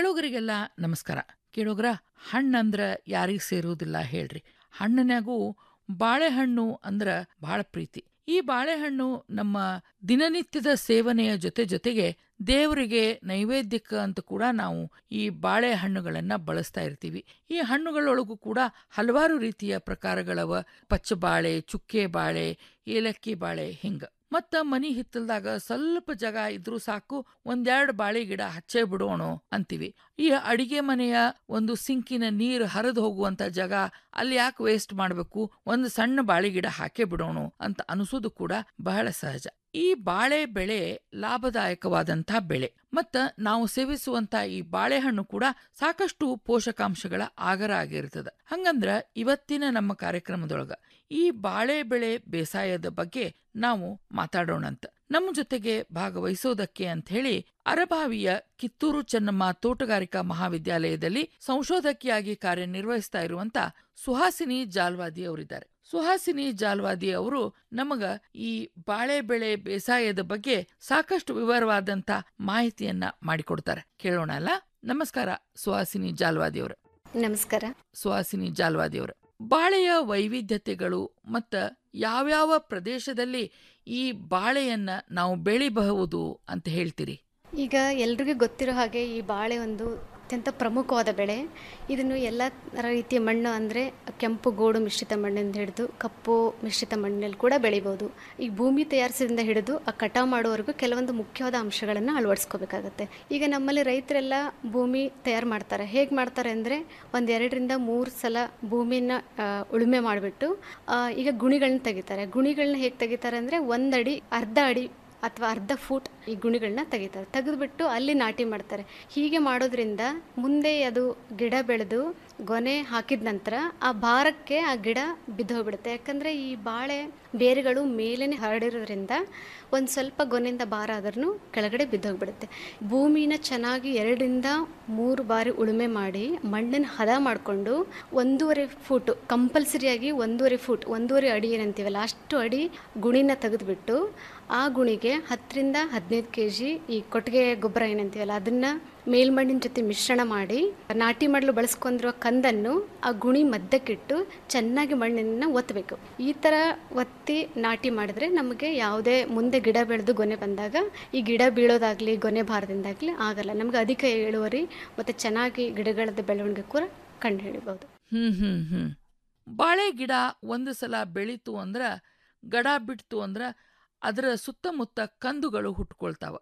ಕೇಳೋಗರಿಗೆಲ್ಲ ನಮಸ್ಕಾರ ಕೇಳೋಗ್ರ ಹಣ್ಣಂದ್ರ ಯಾರಿಗ್ ಸೇರುವುದಿಲ್ಲ ಹೇಳ್ರಿ ಹಣ್ಣಿನ್ಯಾಗೂ ಬಾಳೆಹಣ್ಣು ಅಂದ್ರ ಬಹಳ ಪ್ರೀತಿ ಈ ಬಾಳೆಹಣ್ಣು ನಮ್ಮ ದಿನನಿತ್ಯದ ಸೇವನೆಯ ಜೊತೆ ಜೊತೆಗೆ ದೇವರಿಗೆ ನೈವೇದ್ಯಕ್ಕೆ ಅಂತ ಕೂಡ ನಾವು ಈ ಬಾಳೆಹಣ್ಣುಗಳನ್ನ ಬಳಸ್ತಾ ಇರ್ತೀವಿ ಈ ಹಣ್ಣುಗಳೊಳಗೂ ಕೂಡ ಹಲವಾರು ರೀತಿಯ ಪ್ರಕಾರಗಳವ ಪಚ್ಚ ಬಾಳೆ ಚುಕ್ಕೆ ಬಾಳೆ ಏಲಕ್ಕಿ ಬಾಳೆ ಹಿಂಗ ಮತ್ತ ಮನಿ ಹಿತ್ತಲ್ದಾಗ ಸ್ವಲ್ಪ ಜಾಗ ಇದ್ರೂ ಸಾಕು ಒಂದೆರಡು ಬಾಳೆ ಗಿಡ ಹಚ್ಚೇ ಬಿಡೋಣ ಅಂತೀವಿ ಈ ಅಡಿಗೆ ಮನೆಯ ಒಂದು ಸಿಂಕಿನ ನೀರು ಹರಿದು ಹೋಗುವಂತ ಜಾಗ ಅಲ್ಲಿ ಯಾಕೆ ವೇಸ್ಟ್ ಮಾಡಬೇಕು ಒಂದು ಸಣ್ಣ ಬಾಳೆ ಗಿಡ ಹಾಕೇ ಬಿಡೋಣ ಅಂತ ಅನಿಸೋದು ಕೂಡ ಬಹಳ ಸಹಜ ಈ ಬಾಳೆ ಬೆಳೆ ಲಾಭದಾಯಕವಾದಂಥ ಬೆಳೆ ಮತ್ತ ನಾವು ಸೇವಿಸುವಂತ ಈ ಬಾಳೆಹಣ್ಣು ಕೂಡ ಸಾಕಷ್ಟು ಪೋಷಕಾಂಶಗಳ ಆಗರ ಆಗಿರ್ತದ ಹಂಗಂದ್ರ ಇವತ್ತಿನ ನಮ್ಮ ಕಾರ್ಯಕ್ರಮದೊಳಗ ಈ ಬಾಳೆ ಬೆಳೆ ಬೇಸಾಯದ ಬಗ್ಗೆ ನಾವು ಮಾತಾಡೋಣಂತ ನಮ್ಮ ಜೊತೆಗೆ ಭಾಗವಹಿಸೋದಕ್ಕೆ ಅಂತ ಹೇಳಿ ಅರಭಾವಿಯ ಕಿತ್ತೂರು ಚೆನ್ನಮ್ಮ ತೋಟಗಾರಿಕಾ ಮಹಾವಿದ್ಯಾಲಯದಲ್ಲಿ ಸಂಶೋಧಕಿಯಾಗಿ ಕಾರ್ಯನಿರ್ವಹಿಸ್ತಾ ಇರುವಂತ ಸುಹಾಸಿನಿ ಜಾಲ್ವಾದಿ ಅವರಿದ್ದಾರೆ ಸುಹಾಸಿನಿ ಜಾಲ್ವಾದಿ ಅವರು ನಮಗ ಈ ಬಾಳೆ ಬೆಳೆ ಬೇಸಾಯದ ಬಗ್ಗೆ ಸಾಕಷ್ಟು ವಿವರವಾದಂತ ಮಾಹಿತಿಯನ್ನ ಮಾಡಿಕೊಡ್ತಾರೆ ಕೇಳೋಣ ಅಲ್ಲ ನಮಸ್ಕಾರ ಸುಹಾಸಿನಿ ಜಾಲ್ವಾದಿ ಅವರು ನಮಸ್ಕಾರ ಸುಹಾಸಿನಿ ಜಾಲ್ವಾದಿ ಅವರು ಬಾಳೆಯ ವೈವಿಧ್ಯತೆಗಳು ಮತ್ತ ಯಾವ್ಯಾವ ಪ್ರದೇಶದಲ್ಲಿ ಈ ಬಾಳೆಯನ್ನ ನಾವು ಬೆಳಿಬಹುದು ಅಂತ ಹೇಳ್ತೀರಿ ಈಗ ಎಲ್ರಿಗೂ ಗೊತ್ತಿರೋ ಹಾಗೆ ಈ ಬಾಳೆ ಒಂದು ಅತ್ಯಂತ ಪ್ರಮುಖವಾದ ಬೆಳೆ ಇದನ್ನು ಎಲ್ಲ ರೀತಿಯ ಮಣ್ಣು ಅಂದರೆ ಕೆಂಪು ಗೋಡು ಮಿಶ್ರಿತ ಮಣ್ಣಿಂದ ಹಿಡಿದು ಕಪ್ಪು ಮಿಶ್ರಿತ ಮಣ್ಣಿನಲ್ಲಿ ಕೂಡ ಬೆಳಿಬೋದು ಈ ಭೂಮಿ ತಯಾರಿಸಿದಿಂದ ಹಿಡಿದು ಆ ಕಟಾವು ಮಾಡುವವರೆಗೂ ಕೆಲವೊಂದು ಮುಖ್ಯವಾದ ಅಂಶಗಳನ್ನು ಅಳವಡಿಸ್ಕೋಬೇಕಾಗತ್ತೆ ಈಗ ನಮ್ಮಲ್ಲಿ ರೈತರೆಲ್ಲ ಭೂಮಿ ತಯಾರು ಮಾಡ್ತಾರೆ ಹೇಗೆ ಮಾಡ್ತಾರೆ ಅಂದರೆ ಒಂದು ಎರಡರಿಂದ ಮೂರು ಸಲ ಭೂಮಿನ ಆ, ಉಳುಮೆ ಮಾಡಿಬಿಟ್ಟು ಈಗ ಗುಣಿಗಳನ್ನ ತೆಗಿತಾರೆ ಗುಣಿಗಳನ್ನ ಹೇಗೆ ತೆಗಿತಾರೆ ಅಂದರೆ ಒಂದಡಿ ಅರ್ಧ ಅಡಿ ಅಥವಾ ಅರ್ಧ ಫೂಟ್ ಈ ಗುಣಿಗಳನ್ನ ತೆಗಿತಾರೆ ತೆಗೆದುಬಿಟ್ಟು ಅಲ್ಲಿ ನಾಟಿ ಮಾಡ್ತಾರೆ ಹೀಗೆ ಮಾಡೋದ್ರಿಂದ ಮುಂದೆ ಅದು ಗಿಡ ಬೆಳೆದು ಗೊನೆ ಹಾಕಿದ ನಂತರ ಆ ಭಾರಕ್ಕೆ ಆ ಗಿಡ ಬಿದ್ದೋಗ್ಬಿಡುತ್ತೆ ಯಾಕಂದರೆ ಈ ಬಾಳೆ ಬೇರುಗಳು ಮೇಲೇ ಹರಡಿರೋದ್ರಿಂದ ಒಂದು ಸ್ವಲ್ಪ ಗೊನೆಯಿಂದ ಭಾರ ಆದ್ರೂ ಕೆಳಗಡೆ ಬಿದ್ದೋಗ್ಬಿಡುತ್ತೆ ಭೂಮಿನ ಚೆನ್ನಾಗಿ ಎರಡರಿಂದ ಮೂರು ಬಾರಿ ಉಳುಮೆ ಮಾಡಿ ಮಣ್ಣನ್ನು ಹದ ಮಾಡಿಕೊಂಡು ಒಂದೂವರೆ ಫೂಟು ಕಂಪಲ್ಸರಿಯಾಗಿ ಒಂದೂವರೆ ಫೂಟ್ ಒಂದೂವರೆ ಅಡಿ ಏನಂತೀವಲ್ಲ ಅಷ್ಟು ಅಡಿ ಗುಣಿನ ತೆಗೆದುಬಿಟ್ಟು ಆ ಗುಣಿಗೆ ಹತ್ತರಿಂದ ಹದಿನೈದು ಕೆ ಜಿ ಈ ಕೊಟ್ಟಿಗೆ ಗೊಬ್ಬರ ಏನಂತೀವಲ್ಲ ಅದನ್ನು ಮೇಲ್ಮಣ್ಣಿನ ಜೊತೆ ಮಿಶ್ರಣ ಮಾಡಿ ನಾಟಿ ಮಾಡಲು ಬಳಸ್ಕೊಂಡಿರುವ ಕಂದನ್ನು ಆ ಗುಣಿ ಮಧ್ಯಕ್ಕಿಟ್ಟು ಚೆನ್ನಾಗಿ ಮಣ್ಣನ್ನು ಒತ್ತಬೇಕು ಈ ಥರ ಒತ್ತಿ ನಾಟಿ ಮಾಡಿದ್ರೆ ನಮಗೆ ಯಾವುದೇ ಮುಂದೆ ಗಿಡ ಬೆಳೆದು ಗೊನೆ ಬಂದಾಗ ಈ ಗಿಡ ಬೀಳೋದಾಗಲಿ ಗೊನೆ ಭಾರದಿಂದಾಗಲಿ ಆಗಲ್ಲ ನಮಗೆ ಅಧಿಕ ಇಳುವರಿ ಮತ್ತು ಚೆನ್ನಾಗಿ ಗಿಡಗಳದ್ದು ಬೆಳವಣಿಗೆ ಕೂಡ ಕಂಡು ಹಿಡಿಬೋದು ಹ್ಮ್ ಹ್ಮ್ ಹ್ಮ್ ಬಾಳೆ ಗಿಡ ಒಂದು ಸಲ ಬೆಳೀತು ಅಂದ್ರ ಗಡ ಬಿಡ್ತು ಅಂದ್ರ ಅದರ ಸುತ್ತಮುತ್ತ ಕಂದುಗಳು ಹುಟ್ಕೊಳ್ತಾವ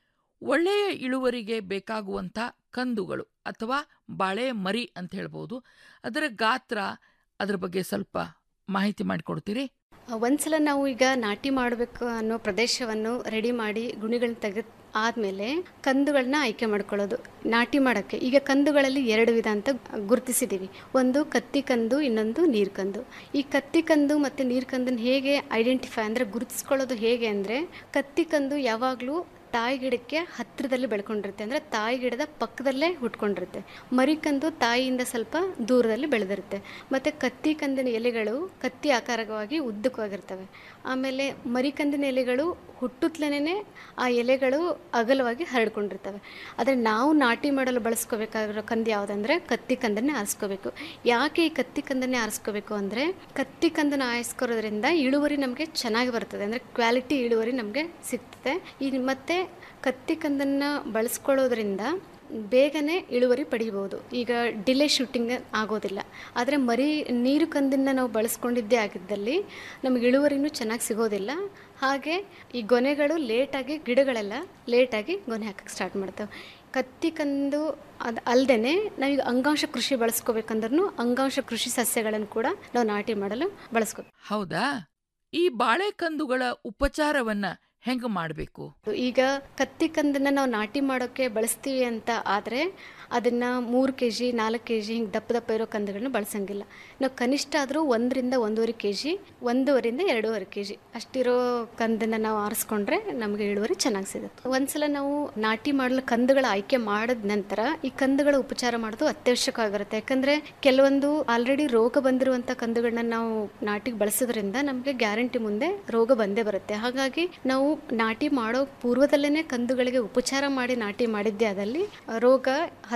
ಒಳ್ಳೆಯ ಇಳುವರಿಗೆ ಬೇಕಾಗುವಂಥ ಕಂದುಗಳು ಅಥವಾ ಬಾಳೆ ಮರಿ ಅಂತ ಹೇಳ್ಬೋದು ಅದರ ಗಾತ್ರ ಅದರ ಬಗ್ಗೆ ಸ್ವಲ್ಪ ಮಾಹಿತಿ ಮಾಡಿಕೊಡ್ತೀರಿ ಒಂದ್ಸಲ ನಾವು ಈಗ ನಾಟಿ ಮಾಡಬೇಕು ಅನ್ನೋ ಪ್ರದೇಶವನ್ನು ರೆಡಿ ಮಾಡಿ ಗುಣಿಗಳನ್ನ ತೆಗೆದು ಆದಮೇಲೆ ಕಂದುಗಳನ್ನ ಆಯ್ಕೆ ಮಾಡ್ಕೊಳ್ಳೋದು ನಾಟಿ ಮಾಡೋಕ್ಕೆ ಈಗ ಕಂದುಗಳಲ್ಲಿ ಎರಡು ವಿಧ ಅಂತ ಗುರುತಿಸಿದ್ದೀವಿ ಒಂದು ಕತ್ತಿ ಕಂದು ಇನ್ನೊಂದು ನೀರು ಕಂದು ಈ ಕತ್ತಿ ಕಂದು ಮತ್ತು ನೀರು ಕಂದನ್ನು ಹೇಗೆ ಐಡೆಂಟಿಫೈ ಅಂದರೆ ಗುರುತಿಸ್ಕೊಳ್ಳೋದು ಹೇಗೆ ಅಂದರೆ ಕತ್ತಿ ಕಂದು ಯಾವಾಗಲೂ ತಾಯಿ ಗಿಡಕ್ಕೆ ಹತ್ತಿರದಲ್ಲಿ ಬೆಳ್ಕೊಂಡಿರುತ್ತೆ ಅಂದರೆ ತಾಯಿ ಗಿಡದ ಪಕ್ಕದಲ್ಲೇ ಹುಟ್ಕೊಂಡಿರುತ್ತೆ ಮರಿಕಂದು ತಾಯಿಯಿಂದ ಸ್ವಲ್ಪ ದೂರದಲ್ಲಿ ಬೆಳೆದಿರುತ್ತೆ ಮತ್ತು ಕತ್ತಿ ಕಂದಿನ ಎಲೆಗಳು ಕತ್ತಿ ಆಕಾರವಾಗಿ ಉದ್ದಕ್ಕವಾಗಿರ್ತವೆ ಆಮೇಲೆ ಮರಿಕಂದಿನ ಎಲೆಗಳು ಹುಟ್ಟುತ್ತಲೇ ಆ ಎಲೆಗಳು ಅಗಲವಾಗಿ ಹರಡ್ಕೊಂಡಿರ್ತವೆ ಆದರೆ ನಾವು ನಾಟಿ ಮಾಡಲು ಬಳಸ್ಕೋಬೇಕಾಗಿರೋ ಕಂದು ಯಾವುದಂದ್ರೆ ಕತ್ತಿ ಕಂದನ್ನೇ ಆರಿಸ್ಕೋಬೇಕು ಯಾಕೆ ಈ ಕತ್ತಿ ಕಂದನ್ನೇ ಆರಿಸ್ಕೋಬೇಕು ಅಂದರೆ ಕತ್ತಿ ಕಂದನ್ನು ಆರಿಸ್ಕೊಳ್ಳೋದ್ರಿಂದ ಇಳುವರಿ ನಮಗೆ ಚೆನ್ನಾಗಿ ಬರ್ತದೆ ಅಂದರೆ ಕ್ವಾಲಿಟಿ ಇಳುವರಿ ನಮಗೆ ಸಿಗ್ತದೆ ಈ ಮತ್ತು ಕತ್ತಿ ಕಂದನ್ನು ಬಳಸ್ಕೊಳ್ಳೋದ್ರಿಂದ ಬೇಗನೆ ಇಳುವರಿ ಪಡಿಬೋದು ಈಗ ಡಿಲೇ ಶೂಟಿಂಗ್ ಆಗೋದಿಲ್ಲ ಆದರೆ ಮರಿ ನೀರು ಕಂದನ್ನು ನಾವು ಬಳಸ್ಕೊಂಡಿದ್ದೇ ಆಗಿದ್ದಲ್ಲಿ ನಮಗೆ ಇಳುವರಿನೂ ಚೆನ್ನಾಗಿ ಸಿಗೋದಿಲ್ಲ ಹಾಗೆ ಈ ಗೊನೆಗಳು ಲೇಟಾಗಿ ಗಿಡಗಳೆಲ್ಲ ಲೇಟಾಗಿ ಗೊನೆ ಹಾಕಕ್ಕೆ ಸ್ಟಾರ್ಟ್ ಮಾಡ್ತವೆ ಕತ್ತಿ ಕಂದು ಅದು ಅಲ್ಲದೆ ನಾವೀಗ ಅಂಗಾಂಶ ಕೃಷಿ ಬಳಸ್ಕೋಬೇಕಂದ್ರೂ ಅಂಗಾಂಶ ಕೃಷಿ ಸಸ್ಯಗಳನ್ನು ಕೂಡ ನಾವು ನಾಟಿ ಮಾಡಲು ಬಳಸ್ಕೋ ಹೌದಾ ಈ ಬಾಳೆ ಕಂದುಗಳ ಉಪಚಾರವನ್ನ ಹೆಂಗ ಮಾಡಬೇಕು ಈಗ ಕತ್ತಿ ಕಂದನ್ನ ನಾವು ನಾಟಿ ಮಾಡೋಕ್ಕೆ ಬಳಸ್ತೀವಿ ಅಂತ ಆದರೆ ಅದನ್ನು ಮೂರು ಕೆ ಜಿ ನಾಲ್ಕು ಕೆ ಜಿ ಹಿಂಗೆ ದಪ್ಪ ದಪ್ಪ ಇರೋ ಕಂದುಗಳನ್ನ ಬಳಸಂಗಿಲ್ಲ ನಾವು ಕನಿಷ್ಠ ಆದರೂ ಒಂದರಿಂದ ಒಂದೂವರೆ ಕೆ ಜಿ ಒಂದೂವರೆಯಿಂದ ಎರಡೂವರೆ ಕೆ ಜಿ ಅಷ್ಟಿರೋ ಕಂದನ್ನು ನಾವು ಆರಿಸ್ಕೊಂಡ್ರೆ ನಮಗೆ ಇಳುವರಿ ಚೆನ್ನಾಗಿ ಸಿಗುತ್ತೆ ಒಂದ್ಸಲ ನಾವು ನಾಟಿ ಮಾಡಲು ಕಂದುಗಳ ಆಯ್ಕೆ ಮಾಡಿದ ನಂತರ ಈ ಕಂದುಗಳ ಉಪಚಾರ ಮಾಡೋದು ಅತ್ಯವಶ್ಯಕವಾಗಿರುತ್ತೆ ಯಾಕಂದರೆ ಕೆಲವೊಂದು ಆಲ್ರೆಡಿ ರೋಗ ಬಂದಿರುವಂಥ ಕಂದುಗಳನ್ನ ನಾವು ನಾಟಿಗೆ ಬಳಸೋದ್ರಿಂದ ನಮಗೆ ಗ್ಯಾರಂಟಿ ಮುಂದೆ ರೋಗ ಬಂದೇ ಬರುತ್ತೆ ಹಾಗಾಗಿ ನಾವು ನಾಟಿ ಮಾಡೋ ಪೂರ್ವದಲ್ಲೇ ಕಂದುಗಳಿಗೆ ಉಪಚಾರ ಮಾಡಿ ನಾಟಿ ಮಾಡಿದ್ದೇ ಆದಲ್ಲಿ ರೋಗ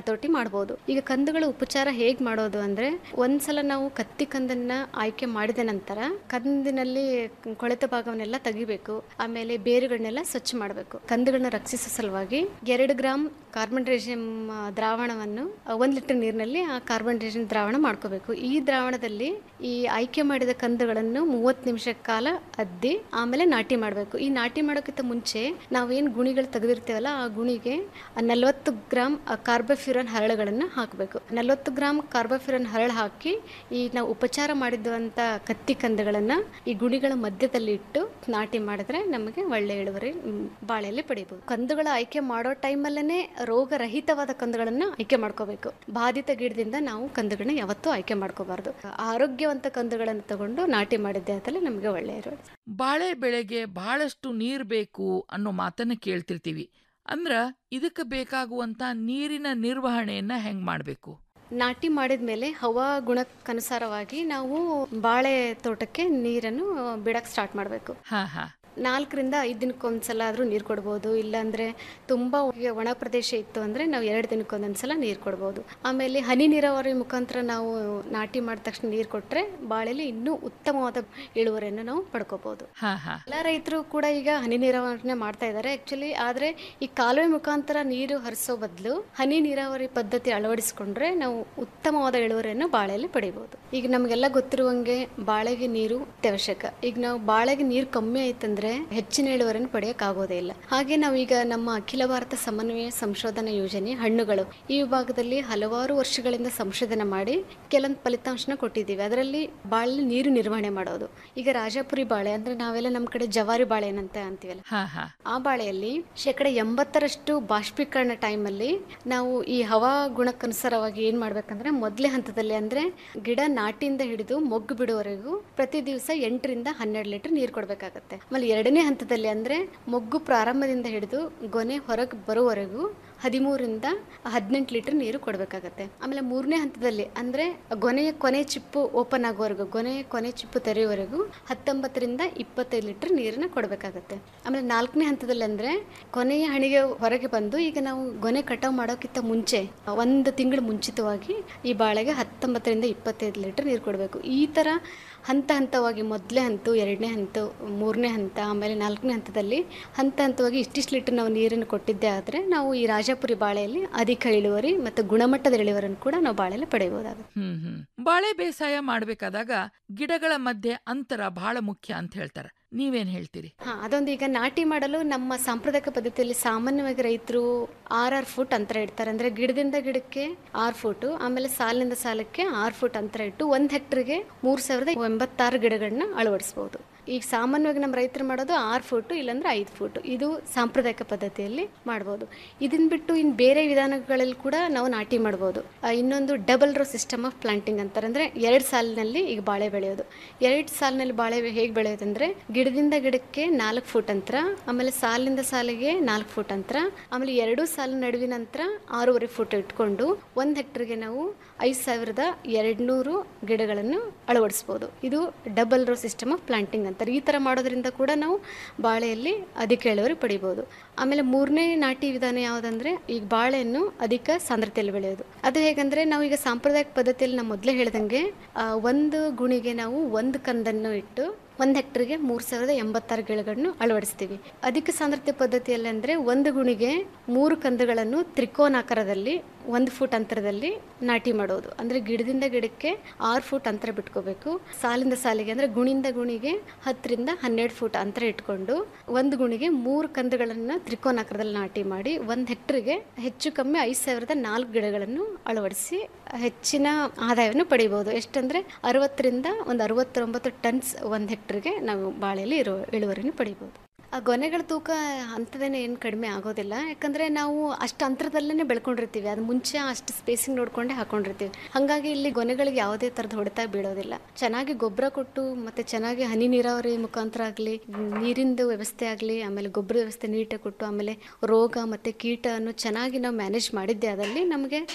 ಹತೋಟಿ ಮಾಡ್ಬೋದು ಈಗ ಕಂದುಗಳ ಉಪಚಾರ ಹೇಗ್ ಮಾಡೋದು ಅಂದ್ರೆ ಒಂದ್ಸಲ ನಾವು ಕತ್ತಿ ಕಂದನ್ನ ಆಯ್ಕೆ ಮಾಡಿದ ನಂತರ ಕಂದಿನಲ್ಲಿ ಕೊಳೆತ ಭಾಗವನ್ನೆಲ್ಲ ತೆಗಿಬೇಕು ಆಮೇಲೆ ಬೇರುಗಳನ್ನೆಲ್ಲ ಸ್ವಚ್ಛ ಮಾಡಬೇಕು ಕಂದುಗಳನ್ನ ರಕ್ಷಿಸೋ ಸಲುವಾಗಿ ಎರಡು ಗ್ರಾಮ್ ಕಾರ್ಬನ್ ರೇಷಿಯಂ ದ್ರಾವಣವನ್ನು ಒಂದು ಲೀಟರ್ ನೀರಿನಲ್ಲಿ ಆ ಕಾರ್ಬನ್ ರೇಷಿಯಂ ದ್ರಾವಣ ಮಾಡ್ಕೋಬೇಕು ಈ ದ್ರಾವಣದಲ್ಲಿ ಈ ಆಯ್ಕೆ ಮಾಡಿದ ಕಂದುಗಳನ್ನು ಮೂವತ್ತು ನಿಮಿಷ ಕಾಲ ಅದ್ದಿ ಆಮೇಲೆ ನಾಟಿ ಮಾಡಬೇಕು ಈ ನಾಟಿ ಮಾಡೋಕ್ಕಿಂತ ಮುಂಚೆ ನಾವೇನು ಗುಣಿಗಳು ತೆಗೆದಿರ್ತೇವಲ್ಲ ಆ ಗುಣಿಗೆ ನಲವತ್ತು ಗ್ರಾಮ್ ಕಾರ್ಬೋಫ್ಯೂರನ್ ಹರಳುಗಳನ್ನು ಹಾಕಬೇಕು ನಲವತ್ತು ಗ್ರಾಮ್ ಕಾರ್ಬೋಫ್ಯೂರನ್ ಹರಳು ಹಾಕಿ ಈ ನಾವು ಉಪಚಾರ ಮಾಡಿದ್ದಂಥ ಕತ್ತಿ ಕಂದುಗಳನ್ನು ಈ ಗುಣಿಗಳ ಮಧ್ಯದಲ್ಲಿ ಇಟ್ಟು ನಾಟಿ ಮಾಡಿದ್ರೆ ನಮಗೆ ಒಳ್ಳೆ ಇಳುವರಿ ಮ್, ಬಾಳೆಯಲ್ಲಿ ಪಡಿಬೋದು ಕಂದುಗಳ ಆಯ್ಕೆ ಮಾಡೋ ಟೈಮಲ್ಲೇ ರೋಗರಹಿತವಾದ ಕಂದುಗಳನ್ನು ಆಯ್ಕೆ ಮಾಡ್ಕೋಬೇಕು ಬಾಧಿತ ಗಿಡದಿಂದ ನಾವು ಕಂದುಗಳನ್ನ ಯಾವತ್ತೂ ಆಯ್ಕೆ ಮಾಡ್ಕೋಬಾರ್ದು ಆರೋಗ್ಯವಂತ ಕಂದುಗಳನ್ನು ತಗೊಂಡು ನಾಟಿ ಮಾಡಿದ್ದೆ ಆತಲೇ ನಮಗೆ ಒಳ್ಳೆಯ ಇಳುವರಿ ಬಾಳೆ ಬೆಳೆಗೆ ಬಹಳಷ್ಟು ನೀರು ಬೇಕು ಅನ್ನೋ ಮಾತನ್ನ ಕೇಳ್ತಿರ್ತೀವಿ ಅಂದ್ರ ಇದಕ್ಕೆ ಬೇಕಾಗುವಂತ ನೀರಿನ ನಿರ್ವಹಣೆಯನ್ನ ಹೆಂಗ್ ಮಾಡ್ಬೇಕು ನಾಟಿ ಮಾಡಿದ ಮೇಲೆ ಹವಾ ಗುಣಕ್ಕನುಸಾರವಾಗಿ ನಾವು ಬಾಳೆ ತೋಟಕ್ಕೆ ನೀರನ್ನು ಬಿಡಕ್ಕೆ ಸ್ಟಾರ್ಟ್ ಮಾಡಬೇಕು ಹಾ ಹಾ ನಾಲ್ಕರಿಂದ ಐದು ದಿನಕ್ಕೊಂದ್ಸಲ ಆದರೂ ನೀರು ಕೊಡ್ಬೋದು ಇಲ್ಲಾಂದರೆ ತುಂಬ ಒಣ ಪ್ರದೇಶ ಇತ್ತು ಅಂದರೆ ನಾವು ಎರಡು ದಿನಕ್ಕೊಂದೊಂದ್ಸಲ ನೀರು ಕೊಡ್ಬೋದು ಆಮೇಲೆ ಹನಿ ನೀರಾವರಿ ಮುಖಾಂತರ ನಾವು ನಾಟಿ ಮಾಡಿದ ತಕ್ಷಣ ನೀರು ಕೊಟ್ಟರೆ ಬಾಳೆಲಿ ಇನ್ನೂ ಉತ್ತಮವಾದ ಇಳುವರಿಯನ್ನು ನಾವು ಪಡ್ಕೋಬೋದು ಹಾ ಹಾ ಎಲ್ಲ ರೈತರು ಕೂಡ ಈಗ ಹನಿ ನೀರಾವರಿನೇ ಮಾಡ್ತಾ ಇದ್ದಾರೆ ಆ್ಯಕ್ಚುಲಿ ಆದರೆ ಈ ಕಾಲುವೆ ಮುಖಾಂತರ ನೀರು ಹರಿಸೋ ಬದಲು ಹನಿ ನೀರಾವರಿ ಪದ್ಧತಿ ಅಳವಡಿಸಿಕೊಂಡ್ರೆ ನಾವು ಉತ್ತಮವಾದ ಇಳುವರಿಯನ್ನು ಬಾಳೆಯಲ್ಲಿ ಪಡಿಬೋದು ಈಗ ನಮಗೆಲ್ಲ ಗೊತ್ತಿರುವಂಗೆ ಬಾಳೆಗೆ ನೀರು ಅತ್ಯವಶ್ಯಕ ಈಗ ನಾವು ಬಾಳೆಗೆ ನೀರು ಕಮ್ಮಿ ಆಯ್ತಂದ್ರೆ ಹೆಚ್ಚಿನ ಇಳುವರಿಯನ್ನು ಪಡೆಯೋಕ್ಕಾಗೋದೇ ಇಲ್ಲ ಹಾಗೆ ನಾವೀಗ ನಮ್ಮ ಅಖಿಲ ಭಾರತ ಸಮನ್ವಯ ಸಂಶೋಧನಾ ಯೋಜನೆ ಹಣ್ಣುಗಳು ಈ ವಿಭಾಗದಲ್ಲಿ ಹಲವಾರು ವರ್ಷಗಳಿಂದ ಸಂಶೋಧನೆ ಮಾಡಿ ಕೆಲವೊಂದು ಫಲಿತಾಂಶನ ಕೊಟ್ಟಿದ್ದೀವಿ ಅದರಲ್ಲಿ ಬಾಳೆ ನೀರು ನಿರ್ವಹಣೆ ಮಾಡೋದು ಈಗ ರಾಜಾಪುರಿ ಬಾಳೆ ಅಂದ್ರೆ ನಾವೆಲ್ಲ ನಮ್ಮ ಕಡೆ ಜವಾರಿ ಬಾಳೆ ಏನಂತ ಅಂತೀವಲ್ಲ ಹಾ ಹಾ ಆ ಬಾಳೆಯಲ್ಲಿ ಶೇಕಡ ಎಂಬತ್ತರಷ್ಟು ಬಾಷ್ಪೀಕರಣ ಟೈಮಲ್ಲಿ ನಾವು ಈ ಹವಾ ಗುಣಕ್ಕನುಸಾರವಾಗಿ ಏನು ಮಾಡ್ಬೇಕಂದ್ರೆ ಮೊದಲೇ ಹಂತದಲ್ಲಿ ಅಂದ್ರೆ ಗಿಡ ನಾಟಿಯಿಂದ ಹಿಡಿದು ಮೊಗ್ಗು ಬಿಡುವವರೆಗೂ ಪ್ರತಿ ದಿವಸ ಎಂಟರಿಂದ ಹನ್ನೆರಡು ಲೀಟರ್ ನೀರು ಕೊಡಬೇಕಾಗತ್ತೆ ಆಮೇಲೆ ಎರಡನೇ ಹಂತದಲ್ಲಿ ಅಂದ್ರೆ ಮೊಗ್ಗು ಪ್ರಾರಂಭದಿಂದ ಹಿಡಿದು ಗೊನೆ ಹೊರಗೆ ಬರುವವರೆಗೂ ಹದಿಮೂರಿಂದ ಹದಿನೆಂಟು ಲೀಟರ್ ನೀರು ಕೊಡಬೇಕಾಗತ್ತೆ ಆಮೇಲೆ ಮೂರನೇ ಹಂತದಲ್ಲಿ ಅಂದ್ರೆ ಗೊನೆಯ ಕೊನೆ ಚಿಪ್ಪು ಓಪನ್ ಆಗೋವರೆಗೂ ಗೊನೆಯ ಕೊನೆ ಚಿಪ್ಪು ತೆರೆಯುವವರೆಗೂ ಹತ್ತೊಂಬತ್ತರಿಂದ ಇಪ್ಪತ್ತೈದು ಲೀಟರ್ ನೀರನ್ನ ಕೊಡಬೇಕಾಗತ್ತೆ ಆಮೇಲೆ ನಾಲ್ಕನೇ ಹಂತದಲ್ಲಿ ಅಂದ್ರೆ ಕೊನೆಯ ಹಣಿಗೆ ಹೊರಗೆ ಬಂದು ಈಗ ನಾವು ಗೊನೆ ಕಟಾವು ಮಾಡೋಕ್ಕಿಂತ ಮುಂಚೆ ಒಂದು ತಿಂಗಳು ಮುಂಚಿತವಾಗಿ ಈ ಬಾಳೆಗೆ ಹತ್ತೊಂಬತ್ತರಿಂದ ಇಪ್ಪತ್ತೈದು ಲೀಟರ್ ನೀರು ಕೊಡಬೇಕು ಈ ಥರ ಹಂತ ಹಂತವಾಗಿ ಮೊದಲೇ ಹಂತ ಎರಡನೇ ಹಂತ ಮೂರನೇ ಹಂತ ಆಮೇಲೆ ನಾಲ್ಕನೇ ಹಂತದಲ್ಲಿ ಹಂತ ಹಂತವಾಗಿ ಇಷ್ಟಿಷ್ಟು ಲೀಟರ್ ನಾವು ನೀರನ್ನು ಕೊಟ್ಟಿದ್ದೇ ಆದರೆ ನಾವು ಈ ರಾಜಾಪುರಿ ಬಾಳೆಯಲ್ಲಿ ಅಧಿಕ ಇಳುವರಿ ಮತ್ತು ಗುಣಮಟ್ಟದ ಇಳುವರಿಯನ್ನು ಕೂಡ ನಾವು ಬಾಳೆಯಲ್ಲಿ ಪಡೆಯಬಹುದಾಗುತ್ತೆ ಹ್ಮ್ ಹ್ಮ್ ಬಾಳೆ ಬೇಸಾಯ ಮಾಡ್ಬೇಕಾದಾಗ ಗಿಡಗಳ ಮಧ್ಯೆ ಅಂತರ ಬಹಳ ಮುಖ್ಯ ಅಂತ ಹೇಳ್ತಾರೆ ನೀವೇನ್ ಹೇಳ್ತೀರಿ ಹಾ ಅದೊಂದು ಈಗ ನಾಟಿ ಮಾಡಲು ನಮ್ಮ ಸಾಂಪ್ರದಾಯಿಕ ಪದ್ಧತಿಯಲ್ಲಿ ಸಾಮಾನ್ಯವಾಗಿ ರೈತರು ಆರ್ ಆರ್ ಫುಟ್ ಅಂತರ ಇಡ್ತಾರೆ ಅಂದ್ರೆ ಗಿಡದಿಂದ ಗಿಡಕ್ಕೆ ಆರು ಫುಟ್ ಆಮೇಲೆ ಸಾಲಿನಿಂದ ಸಾಲಕ್ಕೆ ಆರು ಫುಟ್ ಅಂತರ ಇಟ್ಟು ಒಂದು ಹೆಕ್ಟರ್ಗೆ ಮೂರು ಸಾವಿರದ ಎಂಬತ್ತಾರು ಗಿಡಗಳನ್ನ ಅಳವಡಿಸಬಹುದು ಈಗ ಸಾಮಾನ್ಯವಾಗಿ ನಮ್ಮ ರೈತರು ಮಾಡೋದು ಆರು ಫುಟ್ ಇಲ್ಲಾಂದ್ರೆ ಐದು ಫುಟ್ ಇದು ಸಾಂಪ್ರದಾಯಿಕ ಪದ್ಧತಿಯಲ್ಲಿ ಮಾಡ್ಬೋದು ಇದನ್ನ ಬಿಟ್ಟು ಇನ್ನು ಬೇರೆ ವಿಧಾನಗಳಲ್ಲಿ ಕೂಡ ನಾವು ನಾಟಿ ಮಾಡ್ಬೋದು ಆ, ಇನ್ನೊಂದು double row system of planting ಅಂತಾರೆ ಅಂದ್ರೆ ಎರಡು ಸಾಲಿನಲ್ಲಿ ಈಗ ಬಾಳೆ ಬೆಳೆಯೋದು ಎರಡು ಸಾಲಿನಲ್ಲಿ ಬಾಳೆ ಹೇಗೆ ಬೆಳೆಯೋದಂದ್ರೆ ಗಿಡದಿಂದ ಗಿಡಕ್ಕೆ ನಾಲ್ಕು ಫುಟ್ ಅಂತರ ಆಮೇಲೆ ಸಾಲಿನಿಂದ ಸಾಲಿಗೆ ನಾಲ್ಕು ಫುಟ್ ಅಂತರ ಆಮೇಲೆ ಎರಡು ಸಾಲಿನ ನಡುವಿನ ಅಂತರ ಆರೂವರೆ ಫುಟ್ ಇಟ್ಕೊಂಡು ಒಂದು ಹೆಕ್ಟರ್ಗೆ ನಾವು ಐದು ಸಾವಿರದ ಎರಡುನೂರು ಗಿಡಗಳನ್ನು ಅಳವಡಿಸ್ಬೋದು ಇದು double row system of planting ಅಂತಾರೆ ಈ ಥರ ಮಾಡೋದ್ರಿಂದ ಕೂಡ ನಾವು ಬಾಳೆಯಲ್ಲಿ ಅಧಿಕ ಇಳುವರಿ ಪಡಿಬೋದು ಆಮೇಲೆ ಮೂರನೇ ನಾಟಿ ವಿಧಾನ ಯಾವುದಂದ್ರೆ ಈಗ ಬಾಳೆಯನ್ನು ಅಧಿಕ ಸಾಂದ್ರತೆಯಲ್ಲಿ ಬೆಳೆಯೋದು ಅದು ಹೇಗಂದ್ರೆ ನಾವು ಈಗ ಸಾಂಪ್ರದಾಯಿಕ ಪದ್ಧತಿಯಲ್ಲಿ ನಾವು ಮೊದಲೇ ಹೇಳ್ದಂಗೆ ಆ, ಒಂದು ಗುಣಿಗೆ ನಾವು ಒಂದು ಕಂದನ್ನು ಇಟ್ಟು ಒಂದು ಹೆಕ್ಟರ್ಗೆ ಮೂರು ಸಾವಿರದ ಎಂಬತ್ತಾರು ಗಿಡಗಳನ್ನು ಅಳವಡಿಸ್ತೀವಿ ಅಧಿಕ ಸಾಂದ್ರತೆ ಪದ್ಧತಿಯಲ್ಲಿ ಅಂದರೆ ಒಂದು ಗುಣಿಗೆ ಮೂರು ಕಂದುಗಳನ್ನು ತ್ರಿಕೋನಾಕಾರದಲ್ಲಿ ಒಂದು ಫುಟ್ ಅಂತರದಲ್ಲಿ ನಾಟಿ ಮಾಡೋದು ಅಂದರೆ ಗಿಡದಿಂದ ಗಿಡಕ್ಕೆ ಆರು ಫುಟ್ ಅಂತರ ಬಿಟ್ಕೋಬೇಕು ಸಾಲಿಂದ ಸಾಲಿಗೆ ಅಂದರೆ ಗುಣಿಂದ ಗುಣಿಗೆ ಹತ್ತರಿಂದ ಹನ್ನೆರಡು ಫುಟ್ ಅಂತರ ಇಟ್ಕೊಂಡು ಒಂದು ಗುಣಿಗೆ ಮೂರು ಕಂದುಗಳನ್ನು ತ್ರಿಕೋನಾಕಾರದಲ್ಲಿ ನಾಟಿ ಮಾಡಿ ಒಂದು ಹೆಕ್ಟರ್ಗೆ ಹೆಚ್ಚು ಕಮ್ಮಿ ಐದು ಸಾವಿರದ ನಾಲ್ಕು ಗಿಡಗಳನ್ನು ಅಳವಡಿಸಿ ಹೆಚ್ಚಿನ ಆದಾಯವನ್ನು ಪಡಿಬೋದು ಎಷ್ಟಂದ್ರೆ ಅರವತ್ತರಿಂದ ಒಂದು ಅರವತ್ತೊಂಬತ್ತು ಟನ್ಸ್ ಒಂದು ಹೆಕ್ಟರ್ಗೆ ನಾವು ಬಾಳೆಯಲ್ಲಿ ಇರೋ ಇಳುವರಿನ ಪಡಿಬೋದು ಆ ಗೊನೆಗಳ ತೂಕ ಅಂಥದ್ದೇನೆ ಏನು ಕಡಿಮೆ ಆಗೋದಿಲ್ಲ ಯಾಕಂದರೆ ನಾವು ಅಷ್ಟು ಅಂತರದಲ್ಲೇ ಬೆಳ್ಕೊಂಡಿರ್ತೀವಿ ಅದು ಮುಂಚೆ ಅಷ್ಟು ಸ್ಪೇಸಿಂಗ್ ನೋಡ್ಕೊಂಡೇ ಹಾಕೊಂಡಿರ್ತೀವಿ ಹಾಗಾಗಿ ಇಲ್ಲಿ ಗೊನೆಗಳಿಗೆ ಯಾವುದೇ ಥರದ ಹೊಡೆತ ಬೀಳೋದಿಲ್ಲ ಚೆನ್ನಾಗಿ ಗೊಬ್ಬರ ಕೊಟ್ಟು ಮತ್ತು ಚೆನ್ನಾಗಿ ಹನಿ ನೀರಾವರಿ ಮುಖಾಂತರ ಆಗಲಿ ನೀರಿಂದು ವ್ಯವಸ್ಥೆ ಆಗಲಿ ಆಮೇಲೆ ಗೊಬ್ಬರ ವ್ಯವಸ್ಥೆ ನೀಟಾಗಿ ಕೊಟ್ಟು ಆಮೇಲೆ ರೋಗ ಮತ್ತು ಕೀಟವನ್ನು ಚೆನ್ನಾಗಿ ನಾವು ಮ್ಯಾನೇಜ್ ಮಾಡಿದ್ದೆ ಅದಲ್ಲಿ ನಮಗೆ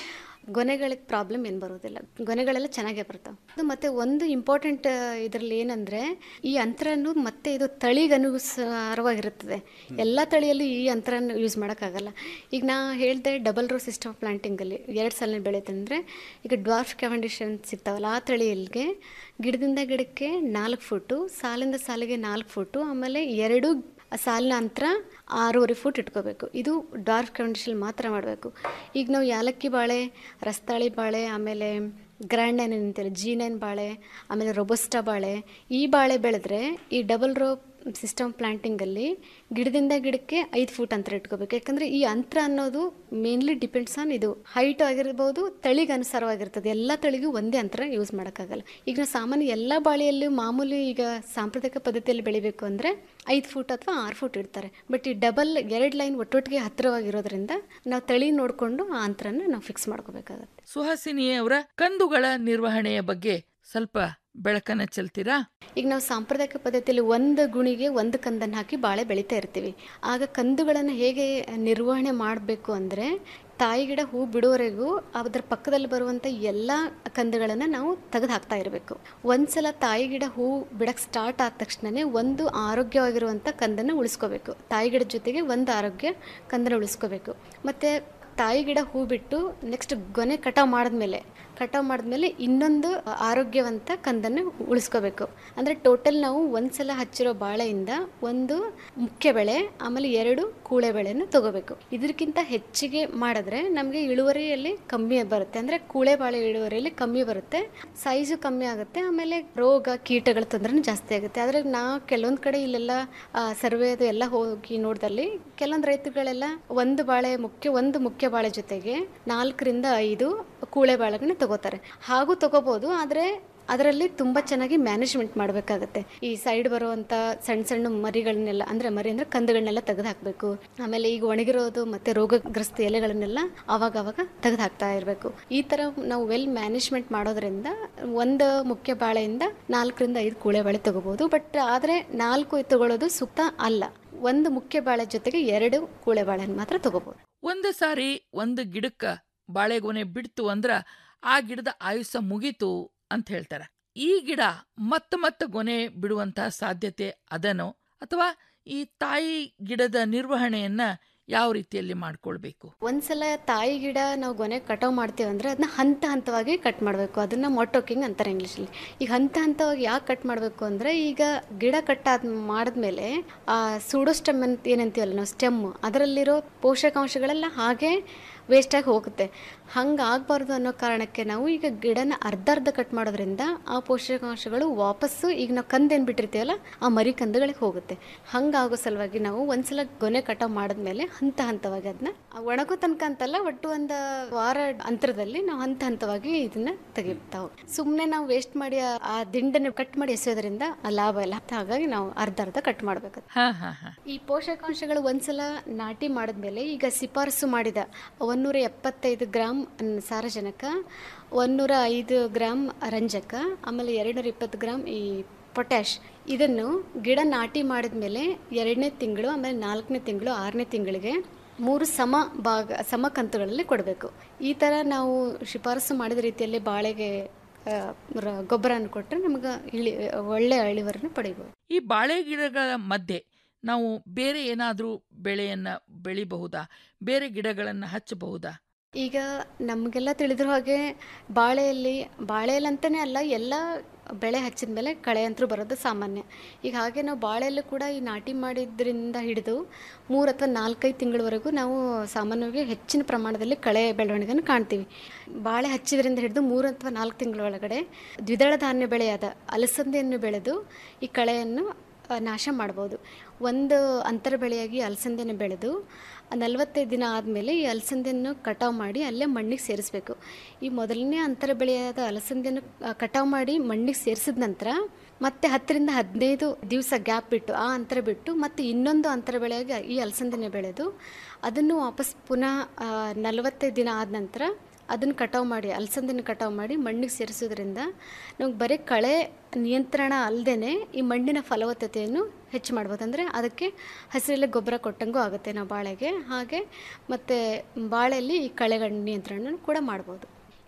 ಗೊನೆಗಳಿಗೆ ಪ್ರಾಬ್ಲಮ್ ಏನು ಬರೋದಿಲ್ಲ ಗೊನೆಗಳೆಲ್ಲ ಚೆನ್ನಾಗೇ ಬರ್ತಾವೆ ಅದು ಮತ್ತೆ ಒಂದು ಇಂಪಾರ್ಟೆಂಟ್ ಇದರಲ್ಲಿ ಏನಂದರೆ ಈ ಅಂತರ ಅನ್ನೋದು ಮತ್ತೆ ಇದು ತಳಿಗನುಸಾರವಾಗಿರುತ್ತದೆ ಎಲ್ಲ ತಳಿಯಲ್ಲೂ ಈ ಅಂತರನ ಯೂಸ್ ಮಾಡೋಕ್ಕಾಗಲ್ಲ ಈಗ ನಾ ಹೇಳಿದೆ ಡಬಲ್ ರೋ ಸಿಸ್ಟಮ್ ಪ್ಲಾಂಟಿಂಗಲ್ಲಿ ಎರಡು ಸಾಲಿನ ಬೆಳೆಯುತ್ತೆ ಅಂದರೆ ಈಗ ಡ್ವಾರ್ಫ್ ಕ್ಯಾವಂಡಿಷನ್ ಸಿಗ್ತಾವಲ್ಲ ಆ ತಳಿಯಲ್ಲಿಗೆ ಗಿಡದಿಂದ ಗಿಡಕ್ಕೆ ನಾಲ್ಕು ಫುಟು ಸಾಲಿಂದ ಸಾಲಿಗೆ ನಾಲ್ಕು ಫುಟು ಆಮೇಲೆ ಎರಡು ಸಾಲಿನ ಅಂತರ ಆರೂವರೆ ಫುಟ್ ಇಟ್ಕೋಬೇಕು ಇದು ಡಾರ್ಕ್ ಕಂಡೀಷನ್ ಮಾತ್ರ ಮಾಡಬೇಕು ಈಗ ನಾವು ಯಾಲಕ್ಕಿ ಬಾಳೆ ರಸ್ತಾಳಿ ಬಾಳೆ ಆಮೇಲೆ ಗ್ರ್ಯಾಂಡ್ ನೈನ್ ಅಂತೀವಿ ಜಿ ನೈನ್ ಬಾಳೆ ಆಮೇಲೆ ರೊಬಸ್ಟಾ ಬಾಳೆ ಈ ಬಾಳೆ ಬೆಳೆದ್ರೆ ಈ ಡಬಲ್ ರೋ ಸಿಸ್ಟಮ್ ಪ್ಲಾಂಟಿಂಗಲ್ಲಿ ಗಿಡದಿಂದ ಗಿಡಕ್ಕೆ ಐದು ಫುಟ್ ಅಂತರ ಇಟ್ಕೋಬೇಕು ಯಾಕಂದರೆ ಈ ಅಂತರ ಅನ್ನೋದು ಮೇನ್ಲಿ ಡಿಪೆಂಡ್ಸ್ ಆನ್ ಇದು ಹೈಟ್ ಆಗಿರ್ಬೋದು ತಳಿಗೆ ಅನುಸಾರವಾಗಿರ್ತದೆ ಎಲ್ಲ ತಳಿಗೂ ಒಂದೇ ಅಂತರ ಯೂಸ್ ಮಾಡೋಕ್ಕಾಗಲ್ಲ ಈಗ ನಾವು ಸಾಮಾನ್ಯ ಎಲ್ಲ ಬಾಳೆಯಲ್ಲೂ ಮಾಮೂಲಿ ಈಗ ಸಾಂಪ್ರದಾಯಿಕ ಪದ್ಧತಿಯಲ್ಲಿ ಬೆಳಿಬೇಕು ಅಂದರೆ ಐದು ಫುಟ್ ಅಥವಾ ಆರು ಫುಟ್ ಇಡ್ತಾರೆ ಬಟ್ ಈ ಡಬಲ್ ಎರಡು ಲೈನ್ ಒಟ್ಟೊಟ್ಟಿಗೆ ಹತ್ತಿರವಾಗಿರೋದ್ರಿಂದ ನಾವು ತಳಿ ನೋಡಿಕೊಂಡು ಆ ಅಂತರನ ನಾವು ಫಿಕ್ಸ್ ಮಾಡ್ಕೋಬೇಕಾಗತ್ತೆ ಸುಹಾಸಿನಿ ಅವರ ಕಂದುಗಳ ನಿರ್ವಹಣೆಯ ಬಗ್ಗೆ ಸ್ವಲ್ಪ ಬೆಳಕನ್ನ ಚೆಲ್ತೀರಾ ಈಗ ನಾವು ಸಾಂಪ್ರದಾಯಿಕ ಪದ್ಧತಿಯಲ್ಲಿ ಒಂದು ಗುಣಿಗೆ ಒಂದು ಕಂದನ್ನು ಹಾಕಿ ಬಾಳೆ ಬೆಳೀತಾ ಇರ್ತೀವಿ ಆಗ ಕಂದುಗಳನ್ನು ಹೇಗೆ ನಿರ್ವಹಣೆ ಮಾಡಬೇಕು ಅಂದರೆ ತಾಯಿ ಗಿಡ ಹೂ ಬಿಡುವವರೆಗೂ ಅದರ ಪಕ್ಕದಲ್ಲಿ ಬರುವಂಥ ಎಲ್ಲ ಕಂದುಗಳನ್ನು ನಾವು ತೆಗೆದು ಹಾಕ್ತಾ ಇರಬೇಕು ಒಂದ್ಸಲ ತಾಯಿ ಗಿಡ ಹೂ ಬಿಡಕ್ಕೆ ಸ್ಟಾರ್ಟ್ ಆದ ತಕ್ಷಣವೇ ಒಂದು ಆರೋಗ್ಯವಾಗಿರುವಂಥ ಕಂದನ್ನು ಉಳಿಸ್ಕೋಬೇಕು ತಾಯಿ ಗಿಡದ ಜೊತೆಗೆ ಒಂದು ಆರೋಗ್ಯ ಕಂದನ್ನು ಉಳಿಸ್ಕೋಬೇಕು ಮತ್ತು ತಾಯಿ ಗಿಡ ಹೂ ಬಿಟ್ಟು ನೆಕ್ಸ್ಟ್ ಗೊನೆ ಕಟಾವು ಮಾಡಿದ್ಮೇಲೆ ಕಟಾವು ಮಾಡಿದ್ಮೇಲೆ ಇನ್ನೊಂದು ಆರೋಗ್ಯವಂತ ಕಂದನ್ನು ಉಳಿಸ್ಕೋಬೇಕು ಅಂದರೆ ಟೋಟಲ್ ನಾವು ಒಂದ್ಸಲ ಹಚ್ಚಿರೋ ಬಾಳೆಯಿಂದ ಒಂದು ಮುಖ್ಯ ಬೆಳೆ ಆಮೇಲೆ ಎರಡು ಕೂಳೆ ಬೆಳೆಯನ್ನು ತಗೋಬೇಕು ಇದಕ್ಕಿಂತ ಹೆಚ್ಚಿಗೆ ಮಾಡಿದ್ರೆ ನಮಗೆ ಇಳುವರಿಯಲ್ಲಿ ಕಮ್ಮಿ ಬರುತ್ತೆ ಅಂದರೆ ಕೂಳೆ ಬಾಳೆ ಇಳುವರಿಯಲ್ಲಿ ಕಮ್ಮಿ ಬರುತ್ತೆ ಸೈಜು ಕಮ್ಮಿ ಆಗುತ್ತೆ ಆಮೇಲೆ ರೋಗ ಕೀಟಗಳ ತೊಂದರೆ ಜಾಸ್ತಿ ಆಗುತ್ತೆ ಆದರೆ ನಾ ಕೆಲವೊಂದು ಕಡೆ ಇಲ್ಲೆಲ್ಲ ಸರ್ವೆ ಅದು ಎಲ್ಲ ಹೋಗಿ ನೋಡ್ದಲ್ಲಿ ಕೆಲವೊಂದು ರೈತರುಗಳೆಲ್ಲ ಒಂದು ಬಾಳೆ ಮುಖ್ಯ ಒಂದು ಮುಖ್ಯ ಬಾಳೆ ಜೊತೆಗೆ ನಾಲ್ಕರಿಂದ ಐದು ಕೂಳೆ ಬಾಳೆಗಳನ್ನ ತಗೋತಾರೆ ಹಾಗೂ ತಗೋಬೋದು ಆದರೆ ಅದರಲ್ಲಿ ತುಂಬ ಚೆನ್ನಾಗಿ ಮ್ಯಾನೇಜ್ಮೆಂಟ್ ಮಾಡಬೇಕಾಗತ್ತೆ ಈ ಸೈಡ್ ಬರುವಂಥ ಸಣ್ಣ ಸಣ್ಣ ಮರಿಗಳನ್ನೆಲ್ಲ ಅಂದರೆ ಮರಿ ಅಂದರೆ ಕಂದುಗಳನ್ನೆಲ್ಲ ತೆಗೆದು ಹಾಕಬೇಕು ಆಮೇಲೆ ಈಗ ಒಣಗಿರೋದು ಮತ್ತು ರೋಗಗ್ರಸ್ತ ಎಲೆಗಳನ್ನೆಲ್ಲ ಆವಾಗ ಆವಾಗ ತೆಗೆದು ಹಾಕ್ತಾ ಇರಬೇಕು ಈ ಥರ ನಾವು ವೆಲ್ ಮ್ಯಾನೇಜ್ಮೆಂಟ್ ಮಾಡೋದ್ರಿಂದ ಒಂದು ಮುಖ್ಯ ಬಾಳೆಯಿಂದ ನಾಲ್ಕರಿಂದ ಐದು ಕೂಳೆ ಬಾಳೆ ತಗೋಬೋದು ಬಟ್ ಆದರೆ ನಾಲ್ಕು ತಗೊಳ್ಳೋದು ಸೂಕ್ತ ಅಲ್ಲ ಒಂದು ಮುಖ್ಯ ಬಾಳೆ ಜೊತೆಗೆ ಎರಡು ಕೂಳೆ ಬಾಳೆಯನ್ನು ಮಾತ್ರ ತಗೋಬೋದು ಒಂದು ಸಾರಿ ಒಂದು ಗಿಡಕ್ಕ ಬಾಳೆಗೊನೆ ಬಿಡ್ತು ಅಂದ್ರ ಆ ಗಿಡದ ಆಯುಷ್ಯ ಮುಗೀತು ಅಂತ ಹೇಳ್ತಾರೆ ಈ ಗಿಡ ಮತ್ತೆ ಮತ್ತೆ ಗೊನೆ ಬಿಡುವಂತಹ ಸಾಧ್ಯತೆ ಅದನೋ ಅಥವಾ ಈ ತಾಯಿ ಗಿಡದ ನಿರ್ವಹಣೆಯನ್ನ ಯಾವ ರೀತಿಯಲ್ಲಿ ಮಾಡ್ಕೊಳ್ಬೇಕು ಒಂದ್ಸಲ ತಾಯಿ ಗಿಡ ನಾವು ಗೊನೆ ಕಟಾವ್ ಮಾಡ್ತೀವಿ ಅಂದ್ರೆ ಅದನ್ನ ಹಂತ ಹಂತವಾಗಿ ಕಟ್ ಮಾಡಬೇಕು ಅದನ್ನ ಮೊಟ್ಟೋಕಿಂಗ್ ಅಂತಾರೆ ಇಂಗ್ಲೀಷಲ್ಲಿ ಈಗ ಹಂತ ಹಂತವಾಗಿ ಯಾಕೆ ಕಟ್ ಮಾಡಬೇಕು ಅಂದ್ರೆ ಈಗ ಗಿಡ ಕಟ್ಟಾದ ಮಾಡಿದ್ಮೇಲೆ ಆ ಸೂಡೋಸ್ಟೆಮ್ ಅಂತ ಏನಂತೀವಲ್ಲ ನಾವು ಸ್ಟೆಮ್ ಅದರಲ್ಲಿರೋ ಪೋಷಕಾಂಶಗಳೆಲ್ಲ ಹಾಗೆ ವೇಸ್ಟಾಗಿ ಹೋಗುತ್ತೆ ಹಂಗೆ ಆಗಬಾರ್ದು ಅನ್ನೋ ಕಾರಣಕ್ಕೆ ನಾವು ಈಗ ಗಿಡನ ಅರ್ಧ ಅರ್ಧ ಕಟ್ ಮಾಡೋದ್ರಿಂದ ಆ ಪೋಷಕಾಂಶಗಳು ವಾಪಸ್ಸು ಈಗ ನಾವು ಕಂದೇನು ಬಿಟ್ಟಿರ್ತೀವಲ್ಲ ಆ ಮರಿ ಕಂದುಗಳಿಗೆ ಹೋಗುತ್ತೆ ಹಂಗಾಗೋ ಸಲುವಾಗಿ ನಾವು ಒಂದ್ಸಲ ಗೊನೆ ಕಟಾವ್ ಮಾಡಿದ್ಮೇಲೆ ಹಂತ ಹಂತವಾಗಿ ಅದನ್ನ ಒಣಗೋ ತನಕ ಅಂತಲ್ಲ ಒಟ್ಟು ಒಂದು ವಾರ ಅಂತರದಲ್ಲಿ ನಾವು ಹಂತ ಹಂತವಾಗಿ ಇದನ್ನ ತೆಗಿತಾವು ಸುಮ್ಮನೆ ನಾವು ವೇಸ್ಟ್ ಮಾಡಿ ಆ- ಆ ದಿಂಡನ್ನ ಕಟ್ ಮಾಡಿ ಎಸೆಯೋದ್ರಿಂದ ಆ ಲಾಭ ಇಲ್ಲ ಹಾಗಾಗಿ ನಾವು ಅರ್ಧ ಅರ್ಧ ಕಟ್ ಮಾಡಬೇಕು ಹಾ ಹಾ ಹಾ ಈ ಪೋಷಕಾಂಶಗಳು ಒಂದ್ಸಲ ನಾಟಿ ಮಾಡಿದ್ಮೇಲೆ ಈಗ ಶಿಫಾರಸು ಮಾಡಿದ ಒಂದೂರ ಎಪ್ಪತ್ತೈದು ಗ್ರಾಮ್ ಸಾರಜನಕ ಒಂದೂರ ಐದು ಗ್ರಾಮ್ ರಂಜಕ ಆಮೇಲೆ ಎರಡುನೂರ ಇಪ್ಪತ್ತು ಗ್ರಾಮ್ ಈ ಪೊಟ್ಯಾಶ್ ಇದನ್ನು ಗಿಡ ನಾಟಿ ಮಾಡಿದ್ಮೇಲೆ ಎರಡನೇ ತಿಂಗಳು ಆಮೇಲೆ ನಾಲ್ಕನೇ ತಿಂಗಳು ಆರನೇ ತಿಂಗಳಿಗೆ ಮೂರು ಸಮ ಭಾಗ ಸಮ ಕಂತುಗಳಲ್ಲಿ ಕೊಡಬೇಕು ಈ ಥರ ನಾವು ಶಿಫಾರಸು ಮಾಡಿದ ರೀತಿಯಲ್ಲಿ ಬಾಳೆಗೆ ಆ, ರ- ಗೊಬ್ಬರವನ್ನು ಕೊಟ್ಟರೆ ನಮಗೆ ಇಳಿ ಒಳ್ಳೆ ಇಳುವರಿನ ಪಡಿಬೋದು ಈ ಬಾಳೆ ಗಿಡಗಳ ಮಧ್ಯೆ ನಾವು ಬೇರೆ ಏನಾದರೂ ಬೆಳೆಯನ್ನ ಬೆಳಿಬಹುದಾ ಬೇರೆ ಗಿಡಗಳನ್ನ ಹಚ್ಚಬಹುದಾ ಈಗ ನಮಗೆಲ್ಲ ತಿಳಿದಿರೋ ಹಾಗೆ ಬಾಳೆಯಲ್ಲಿ ಬಾಳೆಯಲ್ಲಿ ಅಂತಲೇ ಅಲ್ಲ ಎಲ್ಲ ಬೆಳೆ ಹಚ್ಚಿದ ಮೇಲೆ ಕಳೆ ಅಂತೂ ಬರೋದು ಸಾಮಾನ್ಯ ಈಗ ಹಾಗೆ ನಾವು ಬಾಳೆಯಲ್ಲೂ ಕೂಡ ಈ ನಾಟಿ ಮಾಡಿದ್ರಿಂದ ಹಿಡಿದು ಮೂರು ಅಥವಾ ನಾಲ್ಕೈದು ತಿಂಗಳವರೆಗೂ ನಾವು ಸಾಮಾನ್ಯವಾಗಿ ಹೆಚ್ಚಿನ ಪ್ರಮಾಣದಲ್ಲಿ ಕಳೆ ಬೆಳವಣಿಗೆಯನ್ನು ಕಾಣ್ತೀವಿ ಬಾಳೆ ಹಚ್ಚಿದ್ರಿಂದ ಹಿಡಿದು ಮೂರು ಅಥವಾ ನಾಲ್ಕು ತಿಂಗಳ ಒಳಗಡೆ ದ್ವಿದಳ ಧಾನ್ಯ ಬೆಳೆಯಾದ ಅಲಸಂದೆಯನ್ನು ಬೆಳೆದು ಈ ಕಳೆಯನ್ನು ಆ, ನಾಶ ಮಾಡ್ಬೋದು ಒಂದು ಅಂತರ ಬೆಳೆಯಾಗಿ ಅಲಸಂದೆನ ಬೆಳೆದು ನಲವತ್ತೈದು ದಿನ ಆದಮೇಲೆ ಈ ಅಲಸಂದೆಯನ್ನು ಕಟಾವು ಮಾಡಿ ಅಲ್ಲೇ ಮಣ್ಣಿಗೆ ಸೇರಿಸ್ಬೇಕು ಈ ಮೊದಲನೇ ಅಂತರ ಬೆಳೆಯಾದ ಅಲಸಂದೆಯನ್ನು ಆ, ಕಟಾವು ಮಾಡಿ ಮಣ್ಣಿಗೆ ಸೇರಿಸಿದ ನಂತರ ಮತ್ತೆ ಹತ್ತರಿಂದ ಹದಿನೈದು ದಿವಸ ಗ್ಯಾಪ್ ಬಿಟ್ಟು ಆ ಅಂತರ ಬಿಟ್ಟು ಮತ್ತೆ ಇನ್ನೊಂದು ಅಂತರ ಬೆಳೆಯಾಗಿ ಈ ಅಲಸಂದೆನ ಬೆಳೆದು ಅದನ್ನು ವಾಪಸ್ ಪುನಃ ನಲವತ್ತೈದು ದಿನ ಆದ ನಂತರ ಅದನ್ನು ಕಟಾವು ಮಾಡಿ ಅಲಸಂದೆನ ಕಟಾವು ಮಾಡಿ ಮಣ್ಣಿಗೆ ಸೇರಿಸೋದ್ರಿಂದ ನಮ್ಗೆ ಬರೀ ಕಳೆ ನಿಯಂತ್ರಣ ಅಲ್ಲದೆ ಈ ಮಣ್ಣಿನ ಫಲವತ್ತತೆಯನ್ನು ಹೆಚ್ಚು ಮಾಡ್ಬೋದು ಅಂದರೆ ಅದಕ್ಕೆ ಹಸಿರೆಲೆ ಗೊಬ್ಬರ ಕೊಟ್ಟಂಗೂ ಆಗುತ್ತೆ ನಾವು ಬಾಳೆಗೆ ಹಾಗೆ ಮತ್ತು ಬಾಳೆಯಲ್ಲಿ ಈ ಕಳೆಗಳ ನಿಯಂತ್ರಣ ಕೂಡ ಮಾಡ್ಬೋದು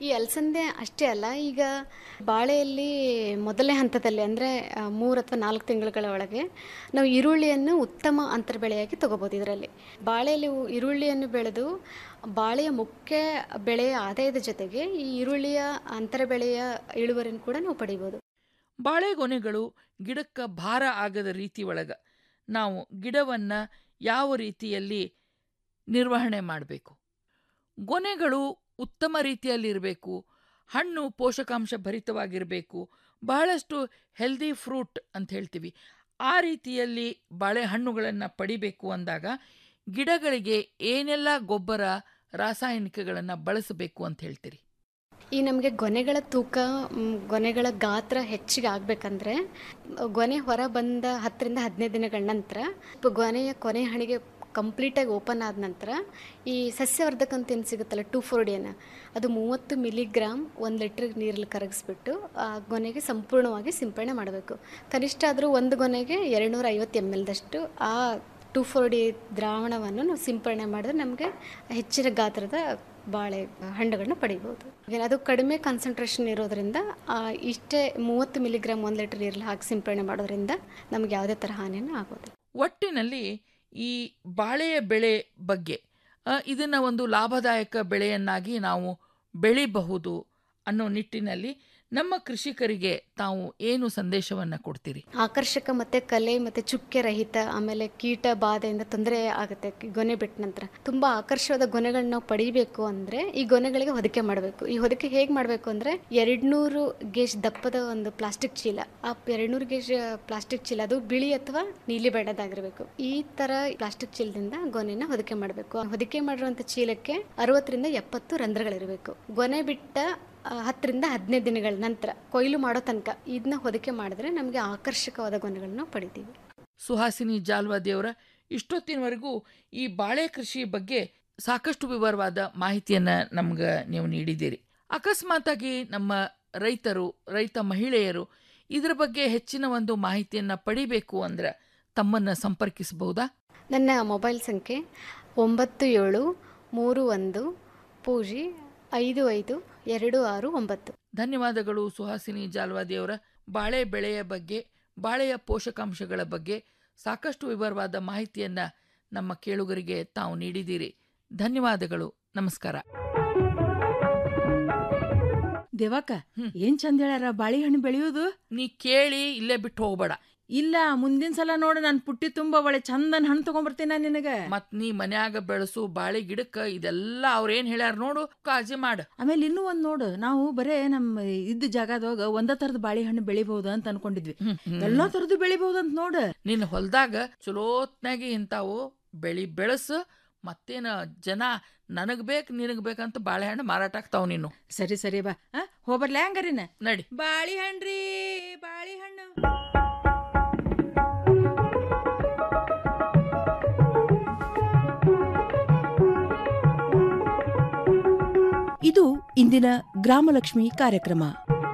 ಈ ಅಲಸಂದೆ ಅಷ್ಟೇ ಅಲ್ಲ ಈಗ ಬಾಳೆಯಲ್ಲಿ ಮೊದಲನೇ ಹಂತದಲ್ಲಿ ಅಂದರೆ ಮೂರು ಅಥವಾ ನಾಲ್ಕು ತಿಂಗಳುಗಳ ಒಳಗೆ ನಾವು ಈರುಳ್ಳಿಯನ್ನು ಉತ್ತಮ ಅಂತರ ಬೆಳೆಯಾಗಿ ತಗೋಬೋದು ಇದರಲ್ಲಿ ಬಾಳೆಯಲ್ಲಿ ಉ- ಈರುಳ್ಳಿಯನ್ನು ಬೆಳೆದು ಬಾಳೆಯ ಮುಖ್ಯ ಬೆಳೆಯ ಆದಾಯದ ಜೊತೆಗೆ ಈ ಈರುಳ್ಳಿಯ ಅಂತರ ಬೆಳೆಯ ಇಳುವರಿಯನ್ನು ಕೂಡ ನಾವು ಪಡಿಬೋದು ಬಾಳೆಗೊನೆಗಳು ಗಿಡಕ್ಕೆ ಭಾರ ಆಗದ ರೀತಿ ಒಳಗೆ ನಾವು ಗಿಡವನ್ನು ಯಾವ ರೀತಿಯಲ್ಲಿ ನಿರ್ವಹಣೆ ಮಾಡಬೇಕು ಗೊನೆಗಳು ಉತ್ತಮ ರೀತಿಯಲ್ಲಿರಬೇಕು ಹಣ್ಣು ಪೋಷಕಾಂಶ ಭರಿತವಾಗಿರಬೇಕು ಬಹಳಷ್ಟು ಹೆಲ್ದಿ ಫ್ರೂಟ್ ಅಂತ ಹೇಳ್ತೀವಿ ಆ ರೀತಿಯಲ್ಲಿ ಬಾಳೆಹಣ್ಣುಗಳನ್ನು ಪಡಿಬೇಕು ಅಂದಾಗ ಗಿಡಗಳಿಗೆ ಏನೆಲ್ಲ ಗೊಬ್ಬರ ರಾಸಾಯನಿಕಗಳನ್ನು ಬಳಸಬೇಕು ಅಂತ ಹೇಳ್ತೀರಿ ಈ ನಮಗೆ ಗೊನೆಗಳ ತೂಕ ಮ್, ಗೊನೆಗಳ ಗಾತ್ರ ಹೆಚ್ಚಿಗೆ ಆಗಬೇಕಂದ್ರೆ ಗೊನೆ ಹೊರ ಬಂದ ಹತ್ತರಿಂದ ಹದಿನೈದು ದಿನಗಳ ನಂತರ ಪ- ಗೊನೆಯ ಕೊನೆ ಹಣಿಗೆ ಕಂಪ್ಲೀಟಾಗಿ ಓಪನ್ ಆದ ನಂತರ ಈ ಸಸ್ಯವರ್ಧಕ ಅಂತ ಏನು ಸಿಗುತ್ತಲ್ಲ ಟೂ ಫೋರ್ಡಿಯನ್ನ ಅದು ಮೂವತ್ತು ಮಿಲಿಗ್ರಾಮ್ ಒಂದು ಲೀಟ್ರ್ ನೀರಲ್ಲಿ ಕರಗಿಸ್ಬಿಟ್ಟು ಆ ಗೊನೆಗೆ ಸಂಪೂರ್ಣವಾಗಿ ಸಿಂಪಡಣೆ ಮಾಡಬೇಕು ಕನಿಷ್ಠ ಆದರೂ ಒಂದು ಗೊನೆಗೆ ಎರಡುನೂರ ಐವತ್ತು ಎಮ್ ಎಲ್ದಷ್ಟು ಆ ಟೂ ಫೋರ್ ಡಿ ದ್ರಾವಣವನ್ನು ನಾವು ಸಿಂಪಡಣೆ ಮಾಡಿದ್ರೆ ನಮಗೆ ಹೆಚ್ಚಿನ ಗಾತ್ರದ ಬಾಳೆ ಹಣ್ಣುಗಳನ್ನ ಪಡಿಬೋದು ಹಾಗೆ ಅದು ಕಡಿಮೆ ಕಾನ್ಸಂಟ್ರೇಷನ್ ಇರೋದ್ರಿಂದ ಆ, ಇಷ್ಟೇ ಮೂವತ್ತು ಮಿಲಿಗ್ರಾಮ್ ಒಂದು ಲೀಟರ್ ನೀರಲ್ಲಿ ಹಾಕಿ ಸಿಂಪಡಣೆ ಮಾಡೋದ್ರಿಂದ ನಮಗೆ ಯಾವುದೇ ಥರ ಹಾನಿಯನ್ನು ಆಗೋದಿಲ್ಲ ಒಟ್ಟಿನಲ್ಲಿ ಈ ಬಾಳೆಯ ಬೆಳೆ ಬಗ್ಗೆ ಆ, ಇದನ್ನ ಒಂದು ಲಾಭದಾಯಕ ಬೆಳೆಯನ್ನಾಗಿ ನಾವು ಬೆಳಿಬಹುದು ಅನ್ನೋ ನಿಟ್ಟಿನಲ್ಲಿ ನಮ್ಮ ಕೃಷಿಕರಿಗೆ ತಾವು ಏನು ಸಂದೇಶವನ್ನು ಕೊಡ್ತೀರಿ ಆಕರ್ಷಕ ಮತ್ತು ಕಲೆ ಮತ್ತು ಚುಕ್ಕೆ ರಹಿತ ಆಮೇಲೆ ಕೀಟ ಬಾಧೆಯಿಂದ ತೊಂದರೆ ಆಗುತ್ತೆ ಈ ಗೊನೆ ಬಿಟ್ಟ ನಂತರ ತುಂಬ ಆಕರ್ಷವಾದ ಗೊನೆಗಳನ್ನ ನಾವು ಪಡಿಬೇಕು ಅಂದರೆ ಈ ಗೊನೆಗಳಿಗೆ ಹೊದಿಕೆ ಮಾಡಬೇಕು ಈ ಹೊದಿಕೆ ಹೇಗೆ ಮಾಡಬೇಕು ಅಂದರೆ ಎರಡುನೂರು ಗೇಜ್ ದಪ್ಪದ ಒಂದು ಪ್ಲಾಸ್ಟಿಕ್ ಚೀಲ ಆ ಎರಡುನೂರು ಗೇಜ್ ಪ್ಲಾಸ್ಟಿಕ್ ಚೀಲ ಅದು ಬಿಳಿ ಅಥವಾ ನೀಲಿ ಬಣ್ಣದಾಗಿರಬೇಕು ಈ ಥರ ಪ್ಲಾಸ್ಟಿಕ್ ಚೀಲದಿಂದ ಗೊನೆನ ಹೊದಿಕೆ ಮಾಡಬೇಕು ಹೊದಿಕೆ ಮಾಡಿರುವಂಥ ಚೀಲಕ್ಕೆ ಅರವತ್ತರಿಂದ ಎಪ್ಪತ್ತು ರಂಧ್ರಗಳಿರಬೇಕು ಗೊನೆ ಬಿಟ್ಟ ಆ, ಹತ್ತರಿಂದ ಹದಿನೈದು ದಿನಗಳ ನಂತರ ಕೊಯ್ಲು ಮಾಡೋ ತನಕ ಇದನ್ನ ಹೊದಿಕೆ ಮಾಡಿದ್ರೆ ನಮಗೆ ಆಕರ್ಷಕವಾದ ಗೊನೆಗಳನ್ನ ಪಡಿತೀವಿ ಸುಹಾಸಿನಿ ಜಾಲ್ವಾದಿಯವರ ಇಷ್ಟೊತ್ತಿನವರೆಗೂ ಈ ಬಾಳೆ ಕೃಷಿ ಬಗ್ಗೆ ಸಾಕಷ್ಟು ವಿವರವಾದ ಮಾಹಿತಿಯನ್ನು ನಮ್ಗೆ ನೀವು ನೀಡಿದ್ದೀರಿ ಅಕಸ್ಮಾತಾಗಿ ನಮ್ಮ ರೈತರು ರೈತ ಮಹಿಳೆಯರು ಇದರ ಬಗ್ಗೆ ಹೆಚ್ಚಿನ ಒಂದು ಮಾಹಿತಿಯನ್ನು ಪಡಿಬೇಕು ಅಂದ್ರೆ ತಮ್ಮನ್ನು ಸಂಪರ್ಕಿಸಬಹುದಾ ನನ್ನ ಮೊಬೈಲ್ ಸಂಖ್ಯೆ ಒಂಬತ್ತು ಏಳು ಮೂರು ಒಂದು ಪೂಜಿ ಐದು ಐದು ಎರಡು ಆರು ಒಂಬತ್ತು ಧನ್ಯವಾದಗಳು ಸುಹಾಸಿನಿ ಜಾಲ್ವಾದಿಯವರ ಬಾಳೆ ಬೆಳೆಯ ಬಗ್ಗೆ ಬಾಳೆಯ ಪೋಷಕಾಂಶಗಳ ಬಗ್ಗೆ ಸಾಕಷ್ಟು ವಿವರವಾದ ಮಾಹಿತಿಯನ್ನ ನಮ್ಮ ಕೇಳುಗರಿಗೆ ತಾವು ನೀಡಿದ್ದೀರಿ ಧನ್ಯವಾದಗಳು ನಮಸ್ಕಾರ ದೇವಾಕ ಏನ್ ಚಂದ ಹೇಳ್ಯಾರ ಬಾಳೆಹಣ್ಣು ಬೆಳೆಯೋದು ನೀ ಕೇಳಿ ಇಲ್ಲೇ ಬಿಟ್ಟು ಹೋಗ್ಬೇಡ ಇಲ್ಲ ಮುಂದಿನ ಸಲ ನೋಡು ನಾನು ಪುಟ್ಟಿ ತುಂಬಾ ಒಳ್ಳೆ ಚಂದನ್ ಹಣ್ಣು ತಗೊಂಡ್ಬರ್ತೀನಿ ನಿನಗ ಮತ್ ನೀ ಮನ್ಯಾಗ ಬೆಳೆಸು ಬಾಳೆ ಗಿಡಕ್ಕ ಇದೆಲ್ಲ ಅವ್ರ ಏನ್ ಹೇಳ್ಯಾರ ನೋಡು ಕಾಳಜಿ ಮಾಡ ಆಮೇಲೆ ಇನ್ನೂ ಒಂದ್ ನೋಡು ನಾವು ಬರೇ ನಮ್ಮ ಇದ್ದ ಜಾಗದಾಗ ಒಂದ ತರದ ಬಾಳೆಹಣ್ಣು ಬೆಳಿಬಹುದು ಅಂತ ಅನ್ಕೊಂಡಿದ್ವಿ ಎಲ್ಲಾ ತರದ್ದು ಬೆಳಿಬಹುದು ಅಂತ ನೋಡು ನಿನ್ನ ಹೊಲದಾಗ ಚಲೋತ್ನಾಗಿ ಇಂತಾವು ಬೆಳಿ ಬೆಳೆಸು ಮತ್ತೇನ ಜನ ನನಗ್ ಬೇಕು ನಿನಗ್ ಬೇಕಂತ ಬಾಳೆಹಣ್ಣು ಮಾರಾಟ ಆಗ್ತಾವ ನೀನು ಸರಿ ಸರಿ ಬಾ ಹೋಗ್ಬರ್ಲ ಹಂಗಾರಿನ ನಡಿ ಬಾಳೆಹಣ್ಣ್ರಿ ಬಾಳೆಹಣ್ಣು ಇದು ಇಂದಿನ ಗ್ರಾಮಲಕ್ಷ್ಮಿ ಕಾರ್ಯಕ್ರಮ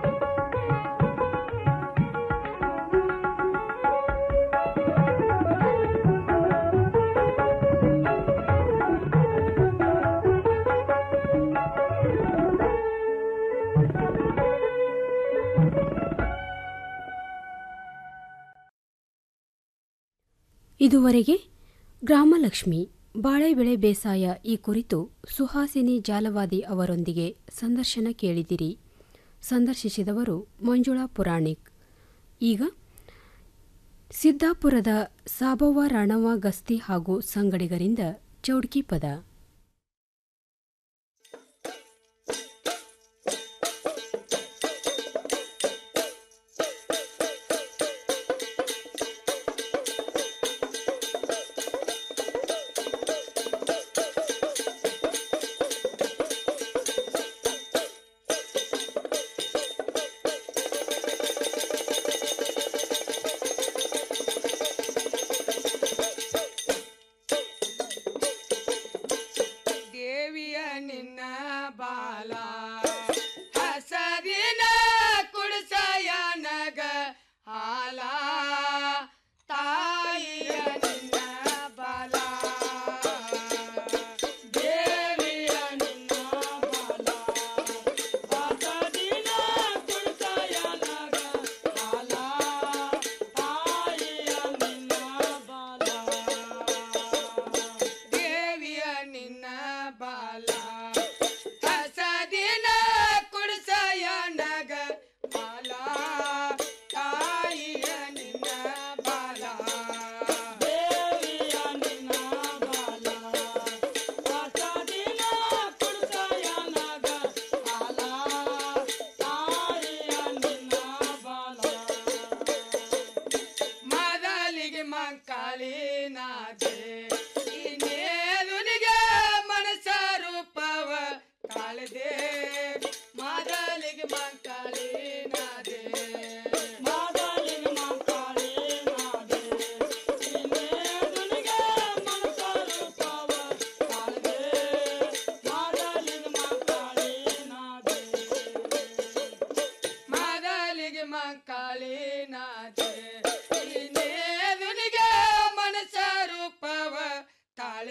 ಇದುವರೆಗೆ ಗ್ರಾಮಲಕ್ಷ್ಮಿ ಬಾಳೆ ಬೆಳೆ ಬೇಸಾಯ ಈ ಕುರಿತು ಸುಹಾಸಿನಿ ಜಾಲವಾದಿ ಅವರೊಂದಿಗೆ ಸಂದರ್ಶನ ಕೇಳಿದಿರಿ ಸಂದರ್ಶಿಸಿದವರು ಮಂಜುಳಾ ಪುರಾಣಿಕ್ ಈಗ ಸಿದ್ದಾಪುರದ ಸಾಬವ್ವ ರಾಣವ ಗಸ್ತಿ ಹಾಗೂ ಸಂಗಡಿಗರಿಂದ ಚೌಡ್ಕಿ ಪದ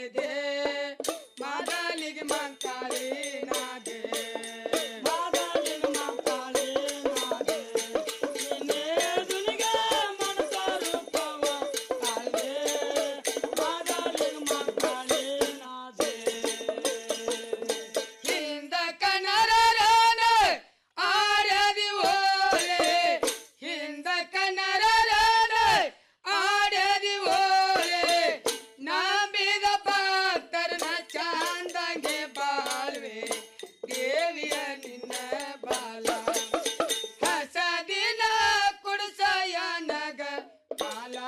ನಾದೆ ಮಾದಲಿಗೆ ಮಂಕಾಳಿ ನಾದೆ ಮಾದಲಿಗೆ ಮಂಕಾಳಿ ನಾದೆ ನಿನ್ನೆ ದುನಿಗೆ ಮನಸ ರೂಪವ ತಾಳ್ದೆ ಮಾದಲಿಗೆ ಮಂಕಾಳಿ ನಾದೆ ಹಿಂದ ಕನ್ನಡರನ ಆಡದಿ ಓಲೆ ಹಿಂದ ಕನ್ನಡರನ ಆಡದಿ ಓಲೆ ನಂಬಿದ ಭಕ್ತರನ ಚಂದಂಗೆ ಬಾಳ್ವೆ ದೇವಿಯ ನಿನ್ನ ಬಾಲ ಹಸದಿನ ಕುಡಿಸಯ ನಗ ಬಾಲ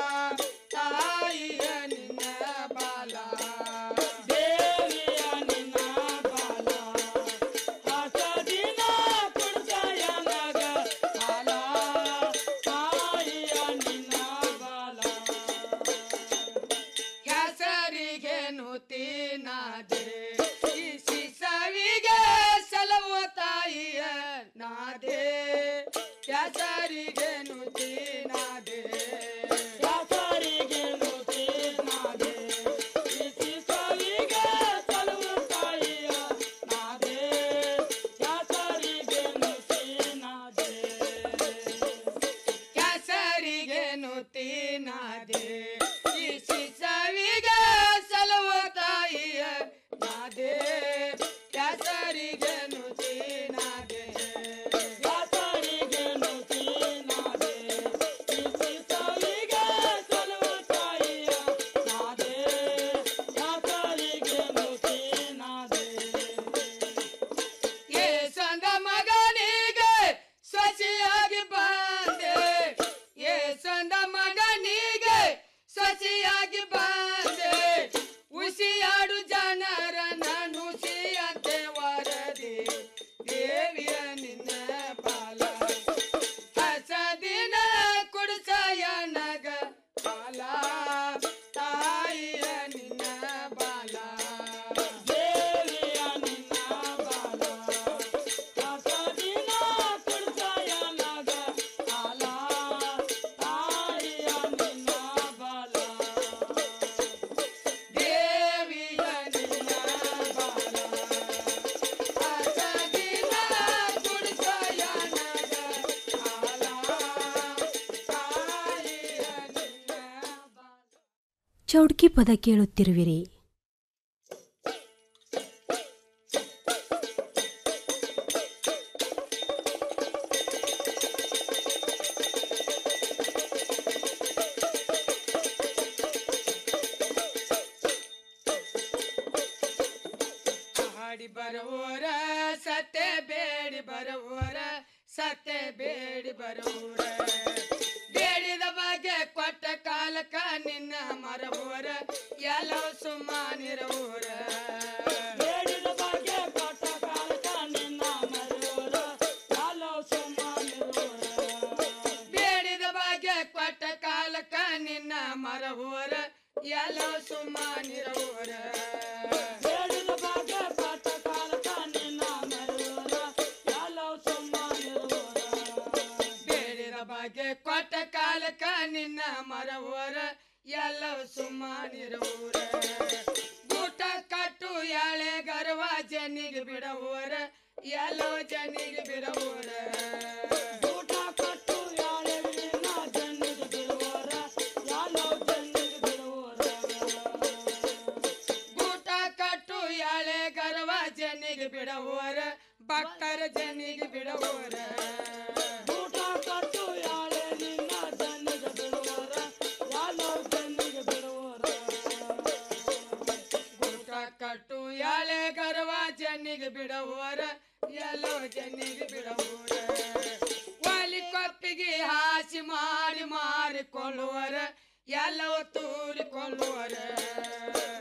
ತಾಯಿಯ ನಿನ್ನ ಬಾಲ ದೇವಿಯ ನಿನ್ನ ಬಾಲ ಹಸದಿನ ಕುಡಿಸಯ ನಗ ಬಾಲ ತಾಯಿಯ ನಿನ್ನ ಬಾಲ ಹೆಸರಿಗೆ ನುತಿನಾದೆ ಈ ಶಿಸವಿಗೆ ಸಲವು ತಾಯಿಯ ನಾದೆ ಹೆಸರಿಗೆ ನುತಿನಾದೆ ಹೆಸರಿಗೆ ನುತಿನಾದೆ ಈ ಶಿಸವಿಗೆ ಸಲವು ತಾಯಿಯ ನಾದೆ ಹೆಸರಿಗೆ ನುತಿನಾದೆ ಕೆಸರಿಗೆ ನುತಿನಾದೆ ಈ ಶಿಸವಿಗೆ ಸಲವ ತಾಯಿಯ ನಾದೆ ಕೆಸರಿಗೆ ನುತಿನಾದೆ ಕೆಸರಿಗೆ ನುತಿನಾದೆ ಈ ಶಿಸವಿಗೆ ಸಲವ ತಾಯಿಯ ನಾದೆ ಕೆಸರಿಗೆ ನುತಿನಾದೆ ಏ ಸಂದ ಮಗನಿಗೆ ಸಸಿಯಾಗಿ ಬಂದೆ ಏ ಸಂದ ಮಗನಿಗೆ ಸಸಿಯಾಗಿ ಬಂದೆ ಉಸಿಯಾಡು ಜನರನ್ನ ನುಸಿಯಂತೆ ವರದಿ ದೇವಿಯ ನಿನ್ನ ಬಾಲ ಹಸದಿನ ಕುಡಿಸಯ ನಗ ಬಾಲ ತಾಯಿಯ ನಿನ್ನ ಬಾಲ ದೇವಿಯ ನಿನ್ನ ಬಾಲ ಹಸದಿನ ಕುಡಿಸಯ ನಗ ಬಾಲ ತಾಯಿಯ ನಿನ್ನ ಬಾಲ ದೇವಿಯ ನಿನ್ನ ಬಾಲ ಹಸದಿನ ಕುಡಿಸಯ ನಗ ಬಾಲ ತಾಯಿಯ ನಿನ್ನ ಚೌಡ್ಕಿ ಪದ ಕೇಳುತ್ತಿರುವಿರಿ ಹಾಡಿ ಬರುವೋರ ಸತ್ತೆ ಬೇಡಿ ಬರುವೋರ ಸತ್ತೆ ಬೇಡಿ ಬರುವೋರ ಬೇಡಿದ ಬಗ್ಗೆ ಕೊಟ್ಟ ಕಾಲಕ ನಿನ್ನ ಮರವೋರ ಎಲ್ಲವೂ ಸುಮ್ಮನಿರುವೋರ ಬೇಡಿದ ಬಗ್ಗೆ ಕೊಟ್ಟ ಕಾಲಕ ನಿನ್ನ ಮರವೋರ ಎಲ್ಲವೂ ಸುಮ್ಮನಿರುವೋರ ಬೇಡಿದ ಬಗ್ಗೆ ಕೊಟ್ಟ ಕಾಲಕ ನಿನ್ನ ಮರವೋರ ಎಲ್ಲವೂ ಸುಮ್ಮನಿರುವೋರ ಬೇಡಿದ ಬಗ್ಗೆ ಕೊಟ್ಟ ಕಾಲಕ ನಿನ್ನ ಮರವೋರ ಎಲ್ಲವೂ ಸುಮ್ಮನಿರುವೋರ ಬೇಡಿದ ಬಗ್ಗೆ ಕೊಟ್ಟ ಕಾಲಕ ನಿನ್ನ ಮರವೋರ ಎಲ್ಲವೂ ಸುಮ್ಮನಿರುವೋರ ಊಟ ಕಟ್ಟು ಎಳೆ ಗರ್ವ ಜನಿಗೆ ಬಿಡವೋರ ಎಲ್ಲೋ ಜನಿಗೆ ಬಿಡವೋರ ಊಟ ಕಟ್ಟು ಎಳೆ ಜನಿಗೆ ಬಿಡುವೋರ ಎಲ್ಲೋ ಜನಿಗೆ ಬಿಡುವೋರ ಊಟ ಕಟ್ಟು ಎಳೆ ಗರ್ವ ಜನಿಗೆ ಬಿಡವೋರ ಭಕ್ತರ ಜನಿಗೆ ಬಿಡವೋರ ಊಟ ಕಟ್ಟು ಎಳೆ ನಿನ್ನ ಜನಿಗೆ ಬಿಡುವೋರ ಎಲ್ಲೋ ಜನಿಗೆ ಬಿಡುವೋರ ಊಟ ಕಟ್ಟು ಎಳೆ ಗರ್ವ ಜನಿಗೆ ಬಿಡವೋರ ಎಲ್ಲೋ ಜನಿಗೆ ಬಿಡವೋರ ಒಲಿ ಕೊಪ್ಪಿಗೆ ಹಾಸಿ ಮಾಡಿ ಮಾರಿಕೊಳ್ಳುವರ ಎಲ್ಲವೂ ತೂರಿಕೊಳ್ಳುವರ